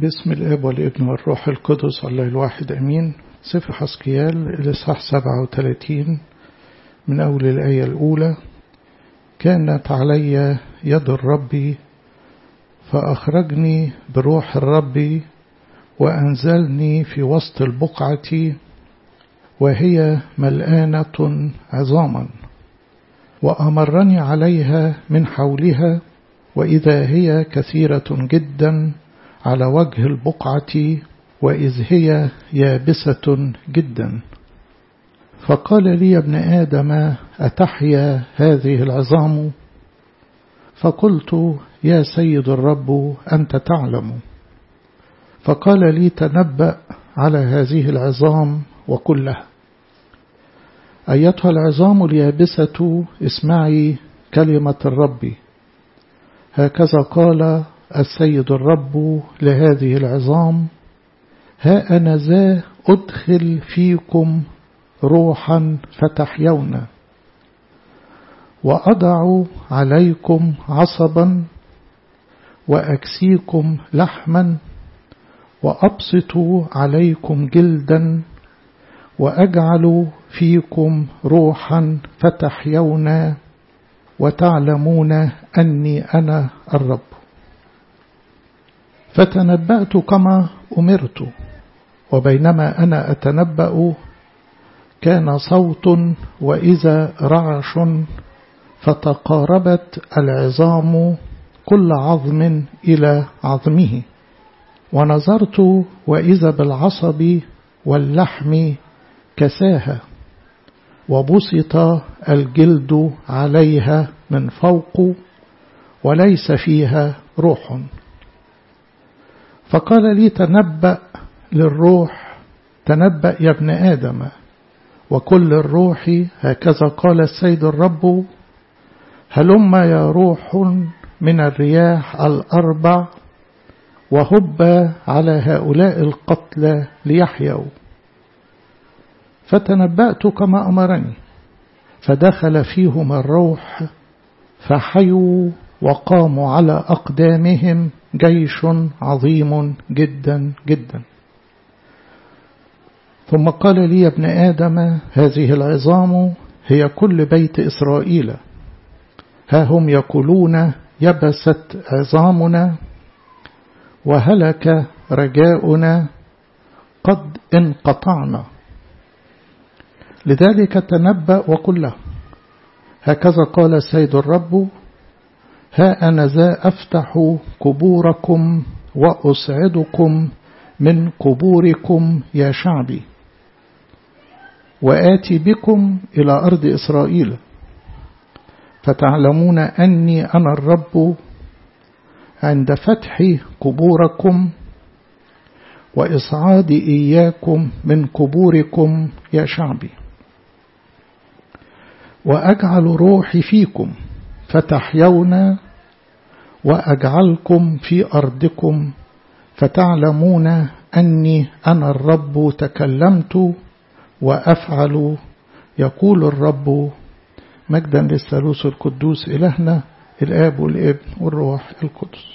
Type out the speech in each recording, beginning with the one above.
باسم الاب والابن والروح القدس الله الواحد امين سفر حسكيال الاصحاح 37 من اول الايه الاولى كانت علي يد الرب فاخرجني بروح الرب وانزلني في وسط البقعه وهي ملآنة عظاما وأمرني عليها من حولها وإذا هي كثيرة جدا على وجه البقعة وإذ هي يابسة جدا فقال لي ابن آدم أتحيا هذه العظام فقلت يا سيد الرب أنت تعلم فقال لي تنبأ على هذه العظام وكلها أيتها العظام اليابسة اسمعي كلمة الرب هكذا قال السيد الرب لهذه العظام ها أنا ذا أدخل فيكم روحا فتحيون وأضع عليكم عصبا وأكسيكم لحما وأبسط عليكم جلدا وأجعل فيكم روحا فتحيون وتعلمون أني أنا الرب فتنبأت كما أمرت وبينما أنا أتنبأ كان صوت وإذا رعش فتقاربت العظام كل عظم إلى عظمه ونظرت وإذا بالعصب واللحم كساها وبسط الجلد عليها من فوق وليس فيها روح فقال لي تنبأ للروح تنبأ يا ابن آدم وكل الروح هكذا قال السيد الرب هلم يا روح من الرياح الأربع وهب على هؤلاء القتلى ليحيوا فتنبأت كما أمرني فدخل فيهم الروح فحيوا وقاموا على أقدامهم جيش عظيم جدا جدا ثم قال لي يا ابن آدم هذه العظام هي كل بيت إسرائيل ها هم يقولون يبست عظامنا وهلك رجاؤنا قد انقطعنا لذلك تنبأ وقل له هكذا قال السيد الرب ها أنا ذا أفتح قبوركم وأسعدكم من قبوركم يا شعبي وآتي بكم إلى أرض إسرائيل فتعلمون أني أنا الرب عند فتح قبوركم وإصعاد إياكم من قبوركم يا شعبي وأجعل روحي فيكم فتحيون وأجعلكم في أرضكم فتعلمون أني أنا الرب تكلمت وأفعل يقول الرب مجدا للثالوث القدوس إلهنا الآب والابن والروح القدس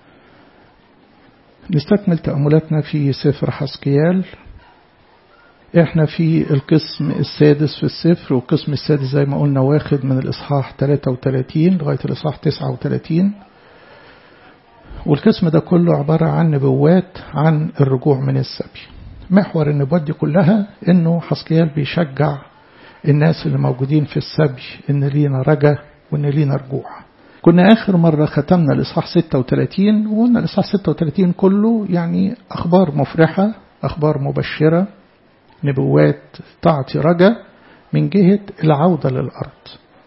نستكمل تأملاتنا في سفر حسكيال احنا في القسم السادس في السفر والقسم السادس زي ما قلنا واخد من الإصحاح 33 لغاية الإصحاح 39 والقسم ده كله عبارة عن نبوات عن الرجوع من السبي محور النبوات دي كلها انه حسكيال بيشجع الناس اللي موجودين في السبي ان لينا رجا وان لينا رجوع كنا آخر مرة ختمنا الإصحاح 36 وقلنا الإصحاح 36 كله يعني أخبار مفرحة أخبار مبشرة نبوات تعطي رجا من جهة العودة للأرض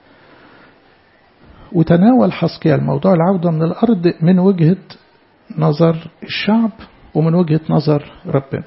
وتناول حسكيال موضوع العودة من الأرض من وجهة نظر الشعب ومن وجهة نظر ربنا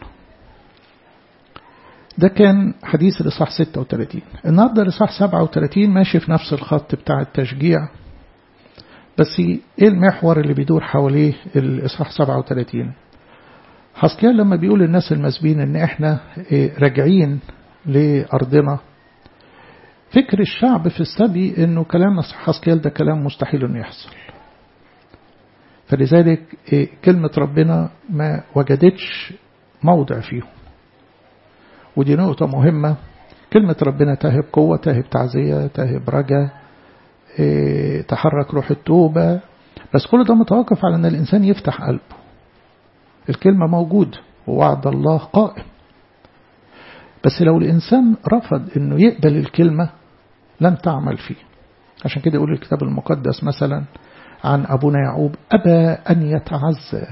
ده كان حديث الإصحاح 36 النهاردة الإصحاح 37 ماشي في نفس الخط بتاع التشجيع بس ايه المحور اللي بيدور حواليه الإصحاح 37 حسكيال لما بيقول للناس المسبين ان احنا راجعين لأرضنا فكر الشعب في السبي انه كلام حسكيال ده كلام مستحيل انه يحصل فلذلك كلمة ربنا ما وجدتش موضع فيهم ودي نقطة مهمة كلمة ربنا تهب قوة تهب تعزية تهب رجا تحرك روح التوبة بس كل ده متوقف على أن الإنسان يفتح قلبه الكلمة موجودة ووعد الله قائم بس لو الإنسان رفض أنه يقبل الكلمة لن تعمل فيه عشان كده يقول الكتاب المقدس مثلا عن أبونا يعقوب أبى أن يتعزى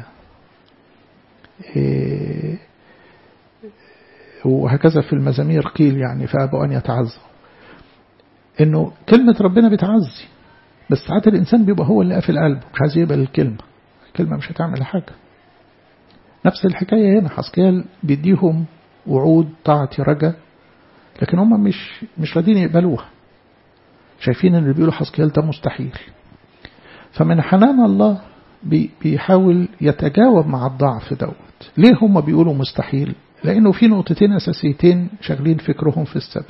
وهكذا في المزامير قيل يعني فأبوا أن يتعزى إنه كلمة ربنا بتعزي بس ساعات الإنسان بيبقى هو اللي قافل قلبه مش عايز يقبل الكلمة الكلمة مش هتعمل حاجة نفس الحكاية هنا حسكيال بيديهم وعود طاعة رجا لكن هم مش مش راضيين يقبلوها شايفين ان اللي بيقولوا حسكيال ده مستحيل فمن حنان الله بيحاول يتجاوب مع الضعف دوت ليه هم بيقولوا مستحيل لانه في نقطتين اساسيتين شغلين فكرهم في السبي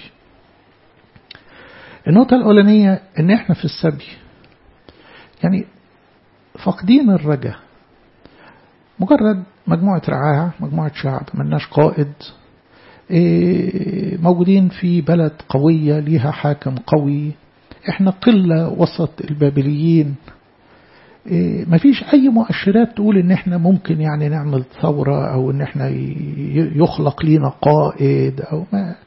النقطة الأولانية إن إحنا في السبي يعني فاقدين الرجاء مجرد مجموعة رعاع مجموعة شعب ملناش قائد موجودين في بلد قوية ليها حاكم قوي احنا قلة وسط البابليين مفيش اي مؤشرات تقول ان احنا ممكن يعني نعمل ثورة او ان احنا يخلق لينا قائد او ما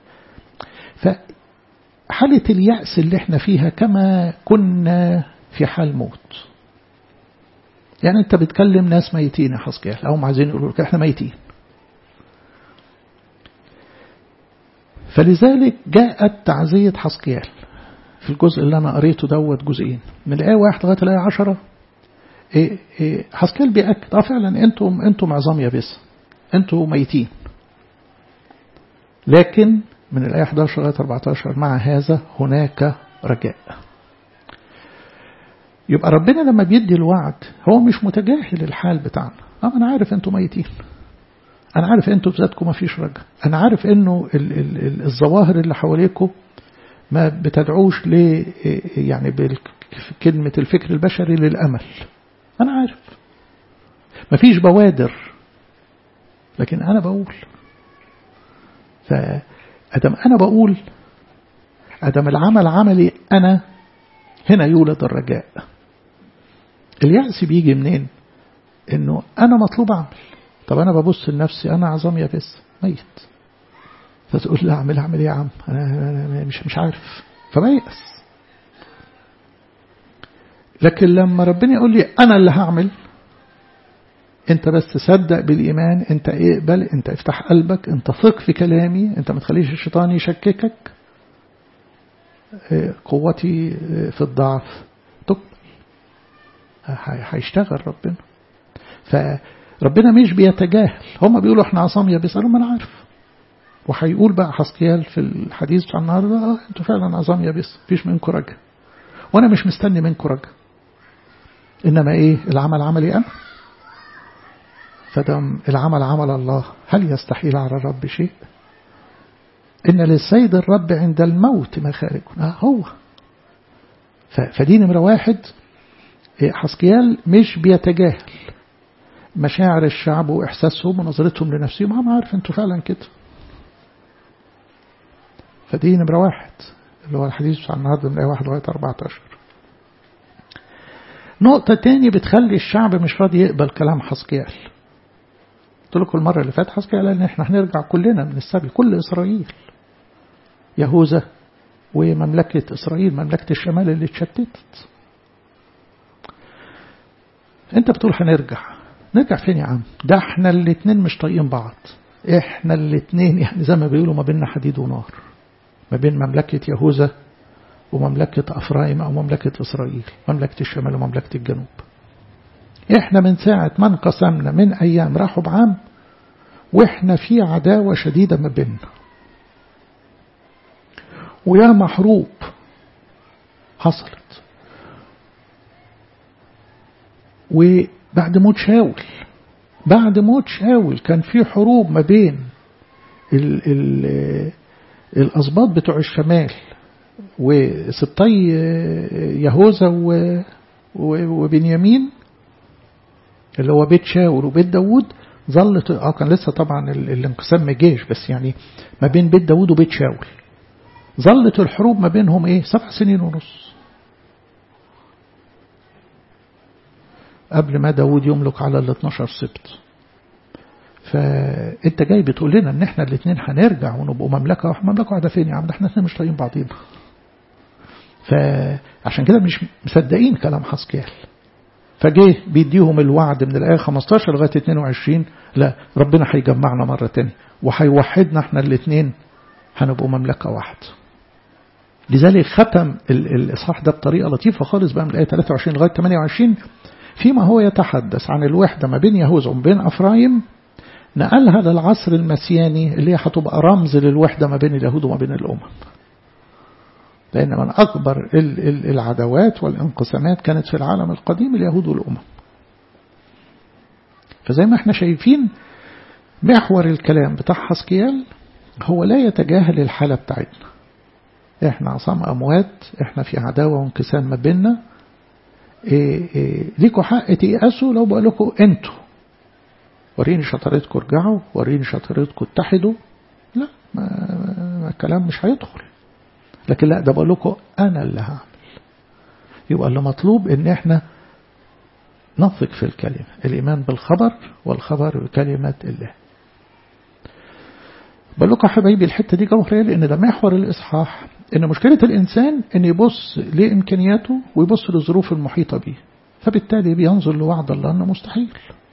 فحالة اليأس اللي احنا فيها كما كنا في حال موت يعني انت بتكلم ناس ميتين يا حسكيال او عايزين يقولوا لك احنا ميتين فلذلك جاءت تعزية حسكيال في الجزء اللي أنا قريته دوت جزئين من الآية واحد لغاية الآية عشرة إيه إيه حسكيال بيأكد اه فعلا انتم انتم عظام يابسة انتم ميتين لكن من الآية 11 لغاية 14 مع هذا هناك رجاء يبقى ربنا لما بيدي الوعد هو مش متجاهل الحال بتاعنا اه انا عارف انتم ميتين انا عارف انتوا في ذاتكم ما فيش رجاء انا عارف انه ال ال ال الظواهر اللي حواليكم ما بتدعوش ل يعني بكلمة الفكر البشري للأمل أنا عارف ما فيش بوادر لكن أنا بقول فأدم أنا بقول أدم العمل عملي أنا هنا يولد الرجاء اليأس بيجي منين إنه أنا مطلوب أعمل طب أنا ببص لنفسي أنا عظام يابس ميت فتقول لا أعمل أعمل إيه يا عم أنا, أنا مش مش عارف فبيأس لكن لما ربنا يقول لي أنا اللي هعمل أنت بس صدق بالإيمان أنت اقبل أنت افتح قلبك أنت ثق في كلامي أنت ما تخليش الشيطان يشككك قوتي في الضعف تقبل هيشتغل ربنا فربنا مش بيتجاهل هم بيقولوا احنا عصام يا بيسألوا ما انا عارف وهيقول بقى حسكيال في الحديث بتاع النهارده اه انتوا فعلا عظام يا بيس مفيش منكم رجا وانا مش مستني منكم رجا انما ايه العمل عملي انا فدم العمل عمل الله هل يستحيل على الرب شيء إن للسيد الرب عند الموت مخارج آه هو فدي نمرة واحد حسكيال مش بيتجاهل مشاعر الشعب وإحساسهم ونظرتهم لنفسهم أنا عارف أنتوا فعلا كده فدي نمرة واحد اللي هو الحديث بتاع النهارده من الآية 1 لغاية 14 نقطة تاني بتخلي الشعب مش راضي يقبل كلام حسكيال قلت لكم المرة اللي فاتت حسكيال قال إن إحنا هنرجع كلنا من السبي كل إسرائيل يهوذا ومملكة إسرائيل مملكة الشمال اللي اتشتتت أنت بتقول هنرجع نرجع فين يا عم ده احنا الاتنين مش طايقين بعض احنا الاتنين يعني زي ما بيقولوا ما بيننا حديد ونار ما بين مملكة يهوذا ومملكة أفرايم أو مملكة إسرائيل مملكة الشمال ومملكة الجنوب احنا من ساعة ما انقسمنا من أيام راحوا بعام واحنا في عداوة شديدة ما بيننا ويا محروب حصلت وبعد موت شاول بعد موت شاول كان في حروب ما بين ال ال الأسباط بتوع الشمال وسبطي يهوذا وبنيامين اللي هو بيت شاول وبيت داوود ظلت اه كان لسه طبعا الانقسام جيش بس يعني ما بين بيت داوود وبيت شاول ظلت الحروب ما بينهم ايه سبع سنين ونص قبل ما داوود يملك على ال 12 سبط فانت جاي بتقول لنا ان احنا الاثنين هنرجع ونبقوا مملكه واحده مملكه واحده فين يا عم ده احنا الاثنين مش طايقين بعضينا فعشان كده مش مصدقين كلام حسكيال فجه بيديهم الوعد من الآية 15 لغاية 22 لا ربنا هيجمعنا مرة تانية وهيوحدنا احنا الاثنين هنبقوا مملكة واحدة لذلك ختم الإصحاح ده بطريقة لطيفة خالص بقى من الآية 23 لغاية 28 فيما هو يتحدث عن الوحدة ما بين يهوذا وما بين أفرايم نقلها للعصر المسياني اللي هي هتبقى رمز للوحدة ما بين اليهود وما بين الأمم لأن من أكبر العداوات والانقسامات كانت في العالم القديم اليهود والأمم فزي ما احنا شايفين محور الكلام بتاع حسكيال هو لا يتجاهل الحالة بتاعتنا احنا عصام أموات احنا في عداوة وانقسام ما بيننا إيه إيه ليكوا حق تيأسوا لو بقول لكم انتوا وريني شطارتكم ارجعوا وريني شطارتكم اتحدوا لا ما, ما الكلام مش هيدخل لكن لا ده بقول لكم أنا اللي هعمل يبقى اللي مطلوب إن إحنا نثق في الكلمة الإيمان بالخبر والخبر بكلمة الله بقول لكم حبايبي الحتة دي جوهرية لأن ده محور الإصحاح إن مشكلة الإنسان إن يبص لإمكانياته ويبص للظروف المحيطة به فبالتالي بينظر لوعد الله أنه مستحيل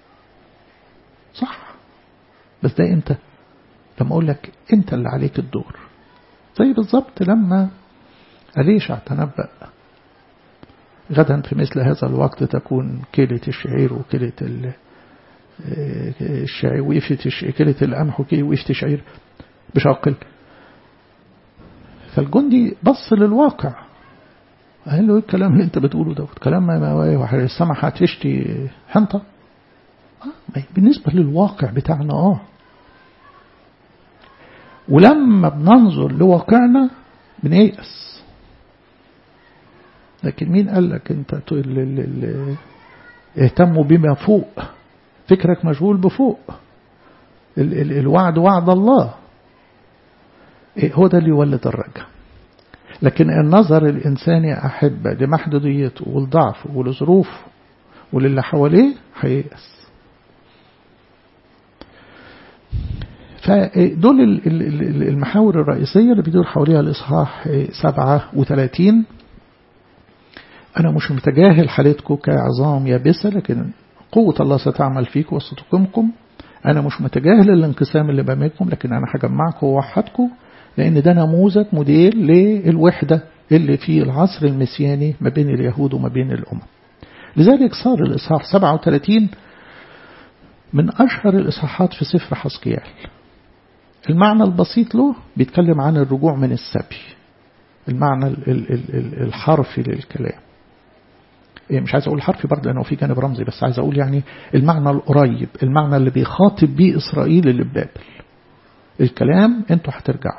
صح بس ده إمتى لما أقول لك أنت اللي عليك الدور زي بالضبط لما أليشع تنبأ غدا في مثل هذا الوقت تكون كيلة الشعير وكيلة الشعير وقفة كيلة القمح وقفة الشعير بشاقل فالجندي بص للواقع قال له ايه الكلام اللي انت بتقوله ده كلام ما السما هتشتي حنطة آه بالنسبة للواقع بتاعنا اه ولما بننظر لواقعنا بنيأس لكن مين قال لك انت اهتموا بما فوق فكرك مشغول بفوق ال ال الوعد وعد الله إيه هو ده اللي يولد الرجاء لكن النظر الإنساني أحبة لمحدوديته ولضعفه ولظروفه وللي حواليه هييأس فدول المحاور الرئيسية اللي بيدور حواليها الإصحاح 37 أنا مش متجاهل حالتكم كعظام يابسة لكن قوة الله ستعمل فيكم وستقيمكم أنا مش متجاهل الانقسام اللي بينكم لكن أنا هجمعكم ووحدكم لأن ده نموذج مدير للوحدة اللي في العصر المسياني ما بين اليهود وما بين الأمم لذلك صار الإصحاح 37 من أشهر الإصحاحات في سفر حسقيال المعنى البسيط له بيتكلم عن الرجوع من السبي المعنى الحرفي للكلام إيه مش عايز أقول حرفي برضه لأنه في جانب رمزي بس عايز أقول يعني المعنى القريب المعنى اللي بيخاطب بيه إسرائيل اللي ببابل الكلام انتوا هترجعوا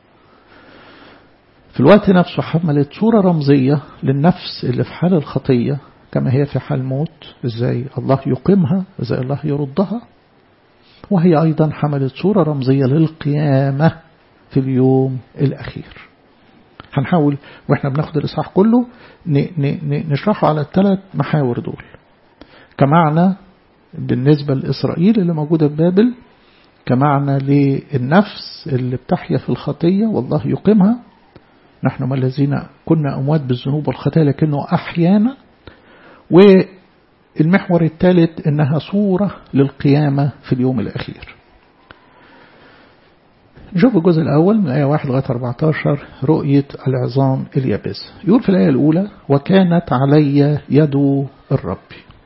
في الوقت نفسه حملت صورة رمزية للنفس اللي في حال الخطية كما هي في حال موت ازاي الله يقيمها ازاي الله يردها وهي أيضا حملت صورة رمزية للقيامة في اليوم الأخير هنحاول وإحنا بناخد الإصحاح كله نشرحه على الثلاث محاور دول كمعنى بالنسبة لإسرائيل اللي موجودة في بابل كمعنى للنفس اللي بتحيا في الخطية والله يقيمها نحن ما الذين كنا أموات بالذنوب والخطايا لكنه أحيانا والمحور الثالث إنها صورة للقيامة في اليوم الأخير نشوف الجزء الأول من آية 1 لغاية 14 رؤية العظام اليابسة يقول في الآية الأولى وكانت علي يد الرب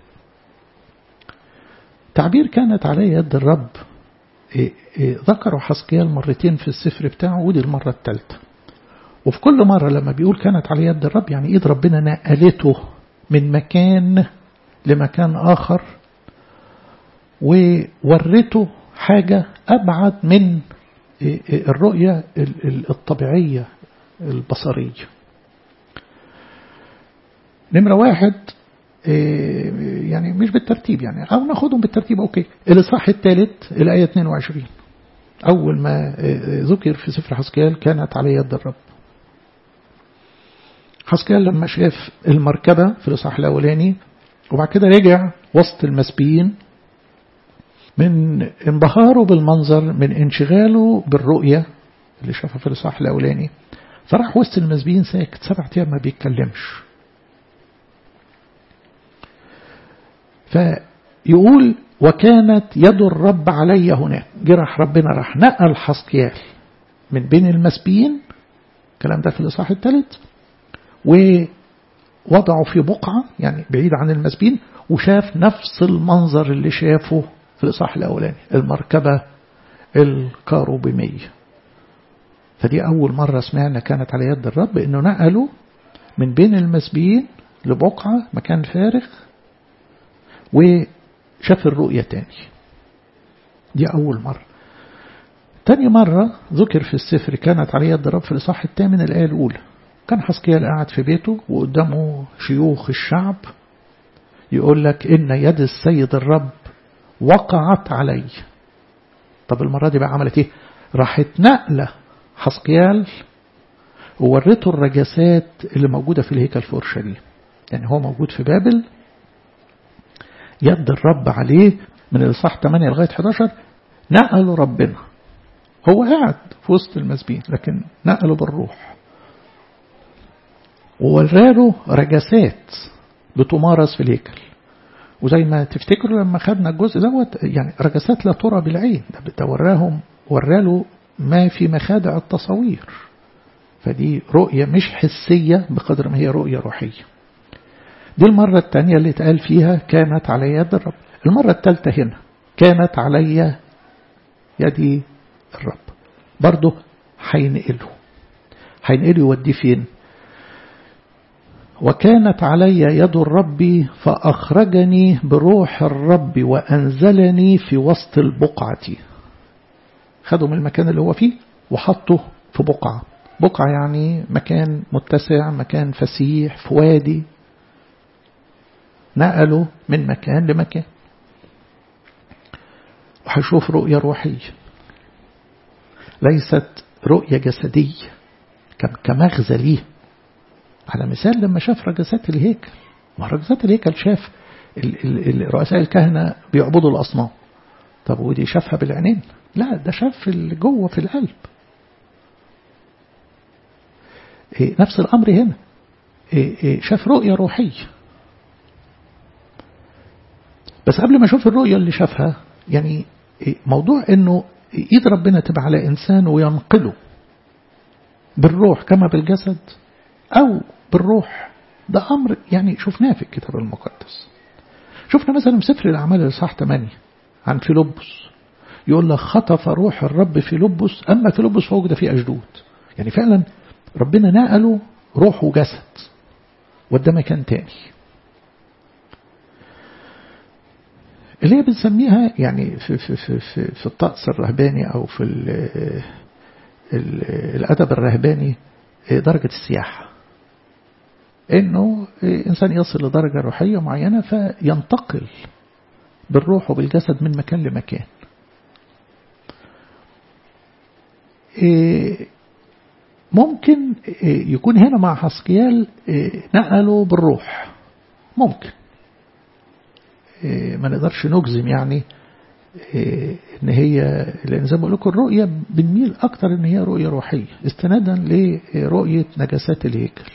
تعبير كانت علي يد الرب إيه إيه ذكروا حسقيال مرتين في السفر بتاعه ودي المرة الثالثة وفي كل مرة لما بيقول كانت على يد الرب يعني ايد ربنا نقلته من مكان لمكان آخر وورته حاجة أبعد من الرؤية الطبيعية البصرية نمرة واحد يعني مش بالترتيب يعني أو ناخدهم بالترتيب أوكي الإصحاح الثالث الآية 22 أول ما ذكر في سفر حسكيال كانت على يد الرب حسكيال لما شاف المركبة في الإصحاح الأولاني وبعد كده رجع وسط المسبيين من انبهاره بالمنظر من انشغاله بالرؤية اللي شافها في الإصحاح الأولاني فراح وسط المسبيين ساكت سبع أيام ما بيتكلمش فيقول وكانت يد الرب علي هناك جرح ربنا راح نقل حسقيال من بين المسبيين الكلام ده في الإصحاح الثالث ووضعه في بقعة يعني بعيد عن المسبيين وشاف نفس المنظر اللي شافه في الإصحاح الأولاني المركبة الكاروبيمية فدي أول مرة سمعنا كانت على يد الرب إنه نقلوا من بين المسبيين لبقعة مكان فارغ وشاف الرؤية تاني دي أول مرة تاني مرة ذكر في السفر كانت على يد الرب في الإصحاح الثامن الآية الأولى كان حسكيال قاعد في بيته وقدامه شيوخ الشعب يقول لك إن يد السيد الرب وقعت علي طب المرة دي بقى عملت إيه راحت نقلة حسقيال وورته الرجسات اللي موجودة في الهيكل في أورشليم يعني هو موجود في بابل يد الرب عليه من الإصحاح 8 لغاية 11 نقلوا ربنا هو قاعد في وسط المسبين لكن نقلوا بالروح ووراله رجسات بتمارس في الهيكل وزي ما تفتكروا لما خدنا الجزء دوت يعني رجسات لا ترى بالعين ده وراهم وراله ما في مخادع التصوير فدي رؤية مش حسية بقدر ما هي رؤية روحية دي المرة الثانية اللي اتقال فيها كانت على يد الرب المرة الثالثة هنا كانت علي يدي الرب برضه هينقله هينقله يوديه فين وكانت علي يد الرب فأخرجني بروح الرب وأنزلني في وسط البقعة خدوا من المكان اللي هو فيه وحطه في بقعة بقعة يعني مكان متسع مكان فسيح في وادي نقلوا من مكان لمكان وهيشوف رؤية روحية ليست رؤية جسدية كمغزى ليه على مثال لما شاف رجسات الهيكل رجسات الهيكل شاف رؤساء الكهنة بيعبدوا الأصنام طب ودي شافها بالعينين لا ده شاف اللي جوه في القلب إيه نفس الأمر هنا إيه إيه شاف رؤية روحية بس قبل ما أشوف الرؤية اللي شافها يعني موضوع أنه إيد ربنا تبقى على إنسان وينقله بالروح كما بالجسد أو بالروح ده أمر يعني شفناه في الكتاب المقدس شفنا مثلا في سفر الأعمال الإصحاح 8 عن فيلبس يقول لك خطف روح الرب في لبس أما في لبس فوجد في أجدود يعني فعلا ربنا نقله روح وجسد وده مكان تاني اللي هي بنسميها يعني في, في, في, في, في الطقس الرهباني أو في ال ال الأدب الرهباني درجة السياحة إنه إنسان يصل لدرجة روحية معينة فينتقل بالروح وبالجسد من مكان لمكان ممكن يكون هنا مع حسقيال نقله بالروح ممكن ما نقدرش نجزم يعني ان هي لان زي ما بقول لكم الرؤيه بنميل اكتر ان هي رؤيه روحيه استنادا لرؤيه نجاسات الهيكل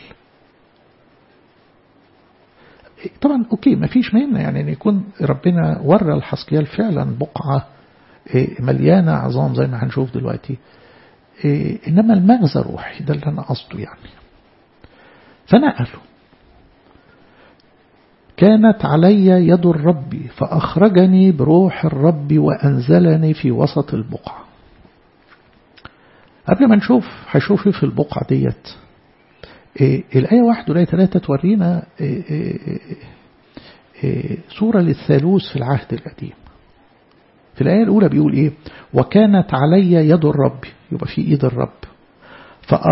طبعا اوكي ما فيش مانع يعني ان يكون ربنا ورى الحسقيال فعلا بقعه مليانه عظام زي ما هنشوف دلوقتي انما المغزى روحي ده اللي انا قصده يعني فنقله كانت علي يد الرب فأخرجني بروح الرب وأنزلني في وسط البقعة قبل ما نشوف هشوف في البقعة ديت إيه الآية واحد والآية ثلاثة تورينا إيه إيه إيه صورة للثالوث في العهد القديم في الآية الأولى بيقول إيه وكانت علي يد الرب يبقى في إيد الرب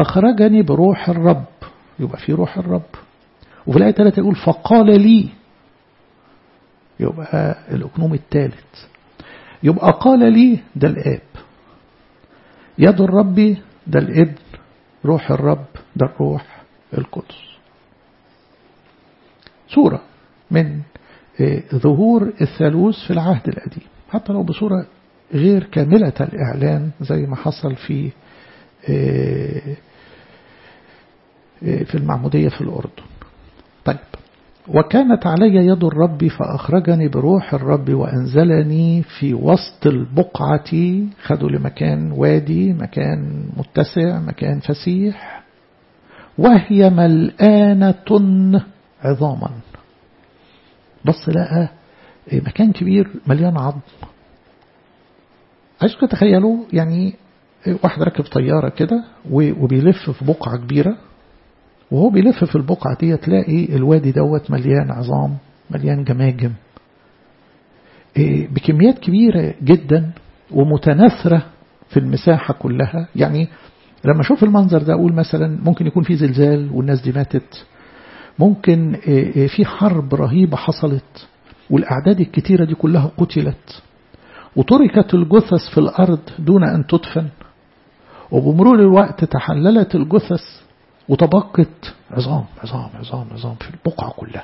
فأخرجني بروح الرب يبقى في روح الرب وفي الآية الثالثة يقول فقال لي يبقى الأكنوم الثالث يبقى قال لي ده الآب يد الرب ده الابن روح الرب ده الروح القدس صورة من ظهور الثالوث في العهد القديم حتى لو بصورة غير كاملة الإعلان زي ما حصل في في المعمودية في الأردن طيب وكانت علي يد الرب فأخرجني بروح الرب وأنزلني في وسط البقعة خدوا لمكان وادي مكان متسع مكان فسيح وهي ملآنة عظاما بص لقى مكان كبير مليان عظم عايزكم تخيلوا يعني واحد راكب طيارة كده وبيلف في بقعة كبيرة وهو بيلف في البقعة دي تلاقي الوادي دوت مليان عظام مليان جماجم بكميات كبيرة جدا ومتناثرة في المساحة كلها يعني لما أشوف المنظر ده أقول مثلا ممكن يكون في زلزال والناس دي ماتت ممكن في حرب رهيبة حصلت والأعداد الكتيرة دي كلها قتلت وتركت الجثث في الأرض دون أن تدفن وبمرور الوقت تحللت الجثث وتبقت عظام عظام عظام عظام في البقعة كلها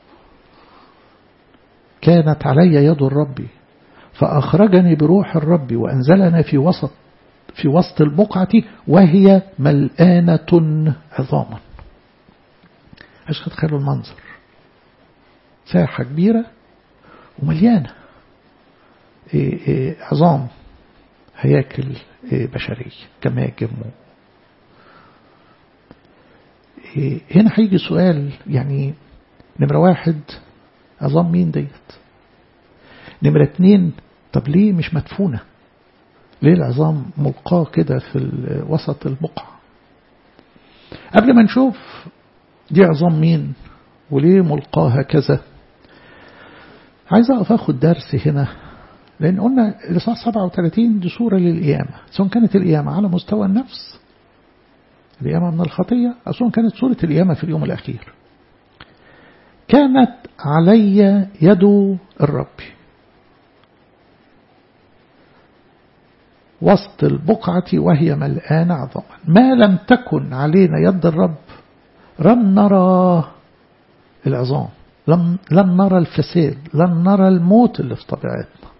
كانت علي يد الرب فأخرجني بروح الرب وأنزلنا في وسط في وسط البقعة وهي ملآنة عظاما عشان تخيلوا المنظر ساحة كبيرة ومليانة عظام هياكل بشرية جماجم هنا هيجي سؤال يعني نمرة واحد عظام مين ديت نمرة اتنين طب ليه مش مدفونة ليه العظام ملقاة كده في وسط البقعة قبل ما نشوف دي عظام مين وليه ملقاة هكذا عايز أقف أخد درس هنا لأن قلنا الإصحاح 37 دي صورة للقيامة سواء كانت القيامة على مستوى النفس القيامة من الخطية أو سواء كانت صورة القيامة في اليوم الأخير كانت علي يد الرب وسط البقعة وهي ملآنة عظاما ما لم تكن علينا يد الرب لم نرى العظام لم, لم نرى الفساد لم نرى الموت اللي في طبيعتنا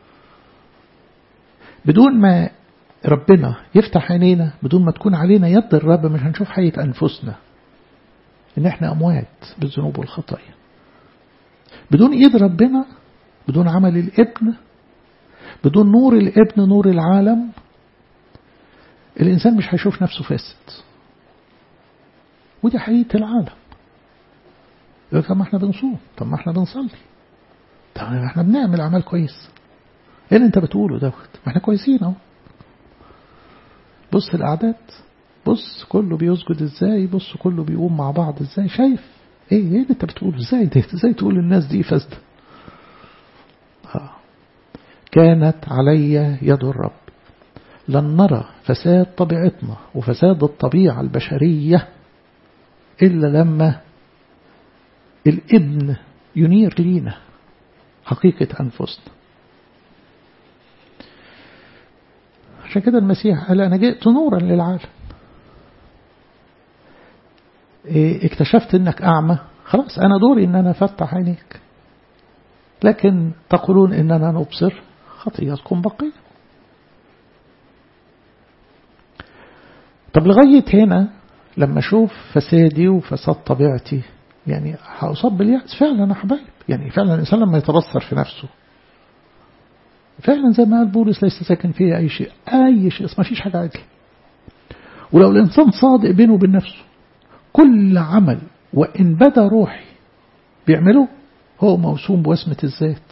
بدون ما ربنا يفتح عينينا بدون ما تكون علينا يد الرب مش هنشوف حقيقة أنفسنا إن إحنا أموات بالذنوب والخطايا بدون إيد ربنا بدون عمل الابن بدون نور الابن نور العالم الإنسان مش هيشوف نفسه فاسد ودي حقيقة العالم يقول طب ما احنا بنصوم طب ما احنا بنصلي طب ما احنا بنعمل أعمال كويس ايه اللي انت بتقوله دوت ما احنا كويسين اهو بص الأعداد بص كله بيسجد ازاي بص كله بيقوم مع بعض ازاي شايف ايه ايه اللي انت بتقوله ازاي ده ازاي تقول الناس دي فاسدة آه. كانت علي يد الرب لن نرى فساد طبيعتنا وفساد الطبيعة البشرية إلا لما الابن ينير لينا حقيقة أنفسنا عشان كده المسيح قال أنا جئت نورا للعالم إيه اكتشفت انك أعمى خلاص أنا دوري ان أنا أفتح عينيك لكن تقولون إننا نبصر خطيئتكم بقية طب لغاية هنا لما أشوف فسادي وفساد طبيعتي يعني هأصاب باليأس فعلا يا حبايب يعني فعلا الإنسان لما يتبصر في نفسه فعلا زي ما قال بولس ليس ساكن فيه أي شيء أي شيء ما فيش حاجة عدل ولو الإنسان صادق بينه وبين نفسه كل عمل وإن بدا روحي بيعمله هو موسوم بوسمة الذات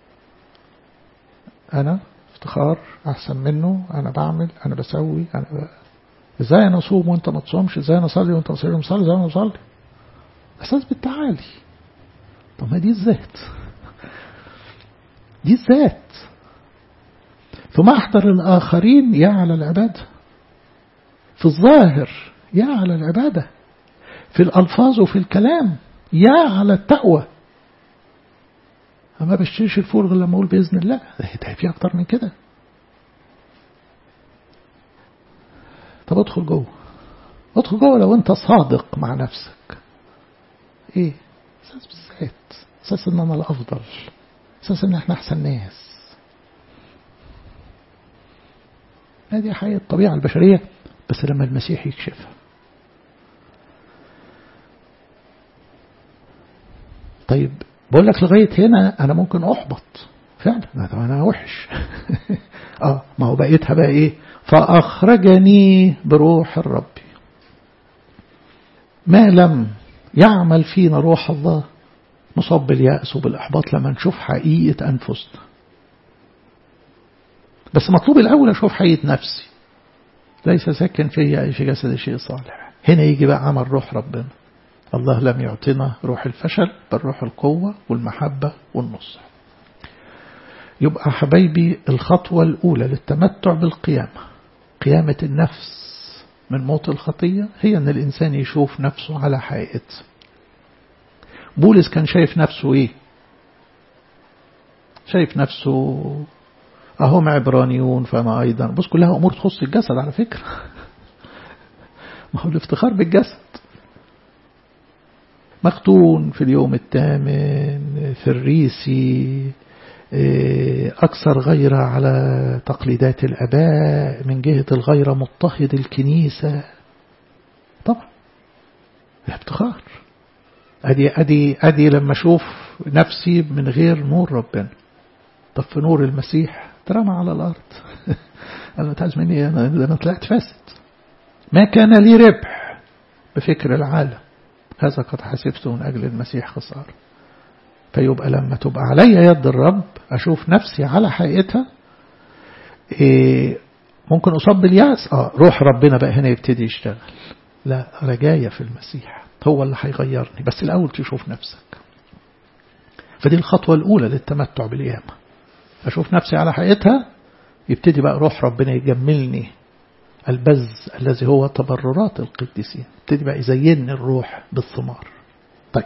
أنا افتخار أحسن منه أنا بعمل أنا بسوي أنا ب... إزاي أنا أصوم وأنت ما تصومش إزاي أنا أصلي وأنت ما تصلي إزاي أنا أصلي أساس بالتعالي طب ما دي الذات دي الذات في محضر الآخرين يا على العبادة في الظاهر يا على العبادة في الألفاظ وفي الكلام يا على التقوى ما بشتريش الفول غير لما اقول باذن الله ده في اكتر من كده طب ادخل جوه ادخل جوه لو انت صادق مع نفسك ايه اساس بالذات اساس ان انا الافضل اساس ان احنا احسن ناس هذه حقيقة الطبيعة البشرية بس لما المسيح يكشفها طيب بقول لك لغاية هنا أنا ممكن أحبط فعلا أنا وحش آه ما هو بقيتها بقى إيه فأخرجني بروح الرب ما لم يعمل فينا روح الله نصاب باليأس وبالإحباط لما نشوف حقيقة أنفسنا بس مطلوب الأول أشوف حقيقة نفسي ليس ساكن في أي في جسد شيء صالح هنا يجي بقى عمل روح ربنا الله لم يعطينا روح الفشل بل روح القوة والمحبة والنصح يبقى حبايبي الخطوة الأولى للتمتع بالقيامة قيامة النفس من موت الخطية هي أن الإنسان يشوف نفسه على حقيقته بولس كان شايف نفسه إيه شايف نفسه أهم عبرانيون فأنا أيضا بص كلها أمور تخص الجسد على فكرة ما هو الافتخار بالجسد مختون في اليوم الثامن فريسي أكثر غيرة على تقليدات الأباء من جهة الغيرة مضطهد الكنيسة طبعا افتخار أدي, أدي, أدي لما أشوف نفسي من غير نور ربنا طب في نور المسيح ترمى على الأرض أنا تعز مني أنا, أنا طلعت فاسد ما كان لي ربح بفكر العالم هذا قد حسبته من أجل المسيح خسارة فيبقى لما تبقى علي يد الرب أشوف نفسي على حقيقتها إيه ممكن أصاب باليأس آه روح ربنا بقى هنا يبتدي يشتغل لا رجاية في المسيح هو اللي هيغيرني بس الأول تشوف نفسك فدي الخطوة الأولى للتمتع بالقيامة أشوف نفسي على حقيقتها يبتدي بقى روح ربنا يجملني البز الذي هو تبررات القديسين يبتدي بقى يزينني الروح بالثمار طيب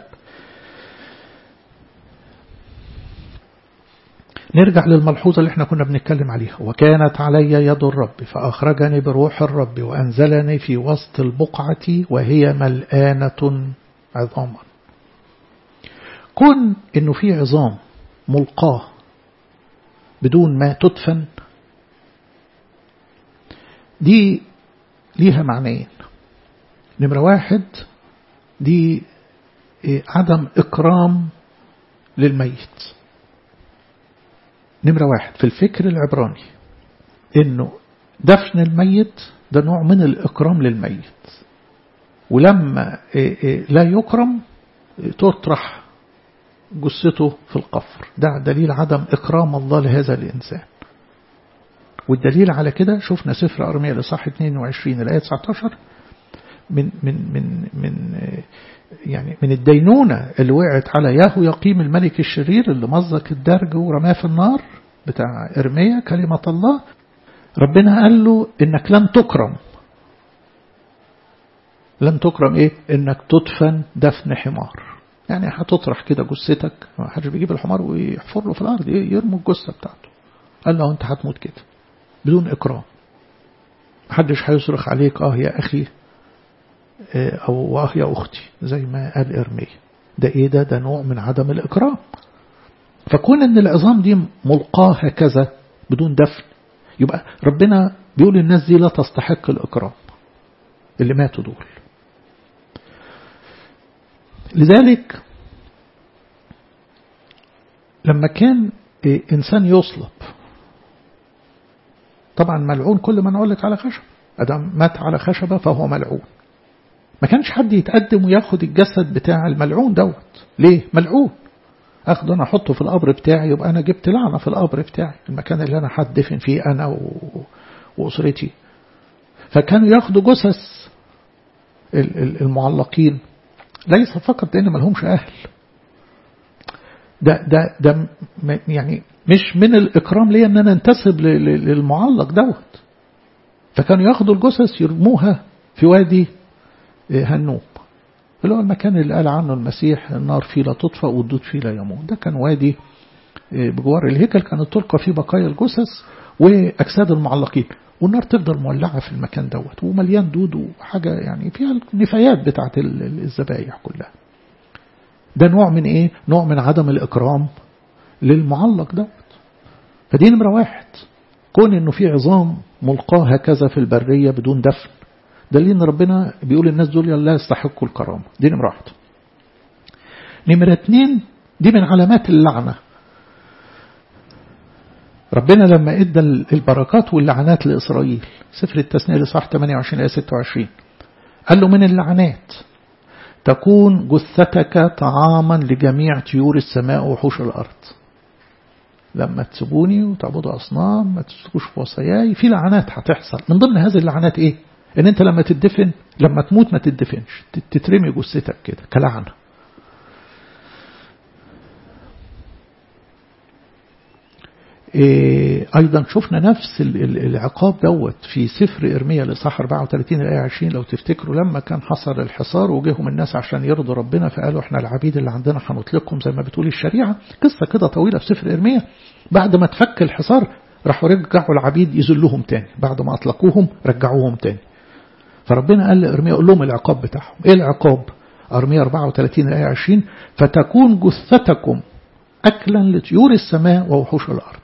نرجع للملحوظة اللي احنا كنا بنتكلم عليها وكانت علي يد الرب فأخرجني بروح الرب وأنزلني في وسط البقعة وهي ملآنة عظاما كون انه في عظام ملقاه بدون ما تدفن دي ليها معنيين نمرة واحد دي عدم إكرام للميت نمرة واحد في الفكر العبراني إنه دفن الميت ده نوع من الإكرام للميت ولما لا يكرم تطرح جثته في القفر ده دليل عدم إكرام الله لهذا الإنسان والدليل على كده شفنا سفر أرمية لصح 22 الآية 19 من من من من يعني من الدينونة اللي وقعت على ياهو يقيم الملك الشرير اللي مزق الدرج ورماه في النار بتاع إرمية كلمة الله ربنا قال له إنك لن تكرم لن تكرم إيه إنك تدفن دفن حمار يعني هتطرح كده جثتك ما حدش بيجيب الحمار ويحفر له في الأرض يرموا الجثة بتاعته قال له أنت هتموت كده بدون إكرام محدش هيصرخ عليك آه يا أخي أو آه يا أختي زي ما قال إرميا ده إيه ده ده نوع من عدم الإكرام فكون أن العظام دي ملقاه هكذا بدون دفن يبقى ربنا بيقول الناس دي لا تستحق الإكرام اللي ماتوا دول لذلك لما كان إنسان يصلب طبعا ملعون كل ما نقول على خشب أدام مات على خشبة فهو ملعون ما كانش حد يتقدم وياخد الجسد بتاع الملعون دوت ليه ملعون اخده انا احطه في القبر بتاعي يبقى انا جبت لعنه في القبر بتاعي المكان اللي انا هدفن فيه انا و... واسرتي فكانوا ياخدوا جثث المعلقين ليس فقط لان ما لهمش اهل ده ده ده يعني مش من الاكرام ليا ان انا انتسب للمعلق دوت فكانوا ياخدوا الجثث يرموها في وادي هنوم اللي هو المكان اللي قال عنه المسيح النار فيه لا تطفأ والدود فيه لا يموت ده كان وادي بجوار الهيكل كانت تلقى فيه بقايا الجثث وأجساد المعلقين والنار تفضل مولعة في المكان دوت ومليان دود وحاجة يعني فيها النفايات بتاعت الذبايح كلها ده نوع من ايه نوع من عدم الإكرام للمعلق دوت فدي نمرة واحد كون انه في عظام ملقاه هكذا في البرية بدون دفن دليل ان ربنا بيقول الناس دول لا يستحقوا الكرامة دي نمرة واحد نمرة اتنين دي من علامات اللعنة ربنا لما ادى البركات واللعنات لإسرائيل سفر التثنية لصح 28 آية 26 قال له من اللعنات تكون جثتك طعاما لجميع طيور السماء وحوش الأرض لما تسيبوني وتعبدوا أصنام ما تسلكوش في وصاياي في لعنات هتحصل من ضمن هذه اللعنات إيه إن أنت لما تدفن لما تموت ما تدفنش تترمي جثتك كده كلعنة إيه أيضا شفنا نفس العقاب دوت في سفر إرميا لصح 34 الآية 20 لو تفتكروا لما كان حصل الحصار وجيهم الناس عشان يرضوا ربنا فقالوا احنا العبيد اللي عندنا هنطلقهم زي ما بتقول الشريعة قصة كده طويلة في سفر إرميا بعد ما تفك الحصار راحوا رجعوا العبيد يذلوهم تاني بعد ما أطلقوهم رجعوهم تاني فربنا قال لإرميا قول لهم العقاب بتاعهم إيه العقاب أرميا 34 الآية 20 فتكون جثتكم أكلا لطيور السماء ووحوش الأرض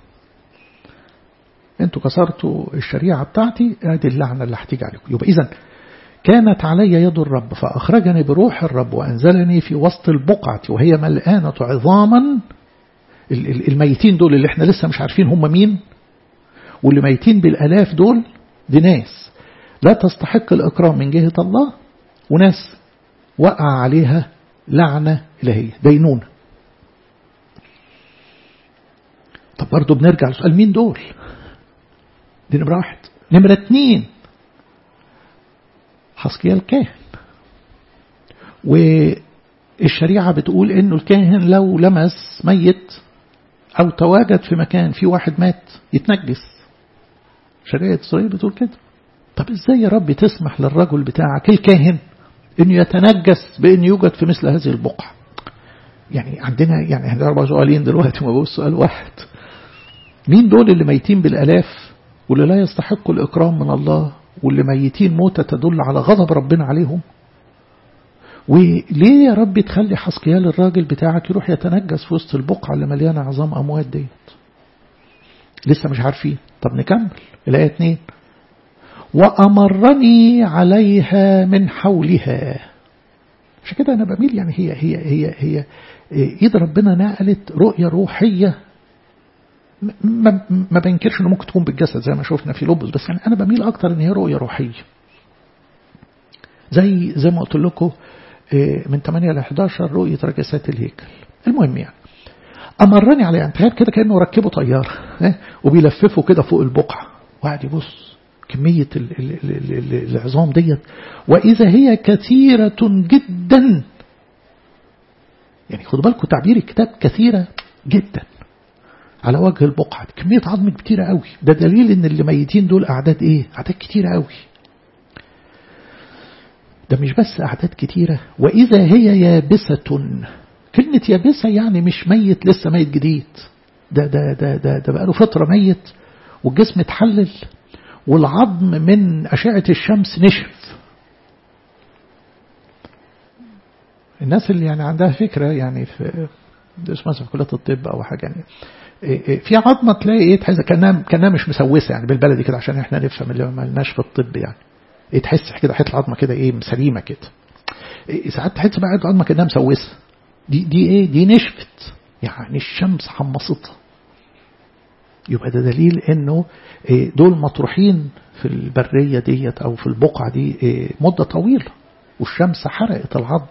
انتوا كسرتوا الشريعة بتاعتي ادي اللعنة اللي هتيجي عليكم يبقى إذا كانت علي يد الرب فأخرجني بروح الرب وأنزلني في وسط البقعة وهي ملآنة عظاما الميتين دول اللي احنا لسه مش عارفين هم مين واللي ميتين بالألاف دول دي ناس لا تستحق الإكرام من جهة الله وناس وقع عليها لعنة إلهية دينونة طب برضه بنرجع لسؤال مين دول دي نمرة واحد نمرة اتنين حسكيا الكاهن والشريعة بتقول انه الكاهن لو لمس ميت او تواجد في مكان في واحد مات يتنجس شريعة اسرائيل بتقول كده طب ازاي يا رب تسمح للرجل بتاعك الكاهن انه يتنجس بان يوجد في مثل هذه البقعة يعني عندنا يعني احنا اربع سؤالين دلوقتي ما بقول سؤال واحد مين دول اللي ميتين بالالاف واللي لا يستحقوا الإكرام من الله واللي ميتين موتة تدل على غضب ربنا عليهم وليه يا رب تخلي حسكيال الراجل بتاعك يروح يتنجس في وسط البقعة اللي مليانة عظام أموات ديت لسه مش عارفين طب نكمل الآية 2 وأمرني عليها من حولها عشان كده أنا بميل يعني هي هي هي هي إيد ربنا نقلت رؤية روحية ما, ما بنكرش انه ممكن تكون بالجسد زي ما شفنا في لوبس بس يعني انا بميل اكتر ان هي رؤيه روحيه زي زي ما قلت لكم من 8 ل 11 رؤيه رجسات الهيكل المهم يعني امرني عليه يعني تخيل كده كانه ركبوا طياره وبيلففوا كده فوق البقعه وقعد يبص كمية العظام ديت وإذا هي كثيرة جدا يعني خدوا بالكم تعبير الكتاب كثيرة جدا على وجه البقعة كمية عظم كتيرة قوي ده دليل ان اللي ميتين دول أعداد ايه أعداد كتيرة قوي ده مش بس أعداد كتيرة وإذا هي يابسة كلمة يابسة يعني مش ميت لسه ميت جديد ده ده ده ده, ده بقاله فترة ميت والجسم اتحلل والعظم من أشعة الشمس نشف الناس اللي يعني عندها فكرة يعني في اسمها في كلية الطب أو حاجة يعني في عظمة تلاقي ايه تحس كأنها كأنها مش مسوسة يعني بالبلدي كده عشان احنا نفهم اللي ما لناش في الطب يعني ايه تحس كده حته العظمة كده ايه سليمة كده إيه ساعات تحس بقى العظمة كأنها مسوسة دي دي ايه دي نشفت يعني الشمس حمصتها يبقى ده دليل انه إيه دول مطروحين في البرية ديت او في البقعة دي إيه مدة طويلة والشمس حرقت العظم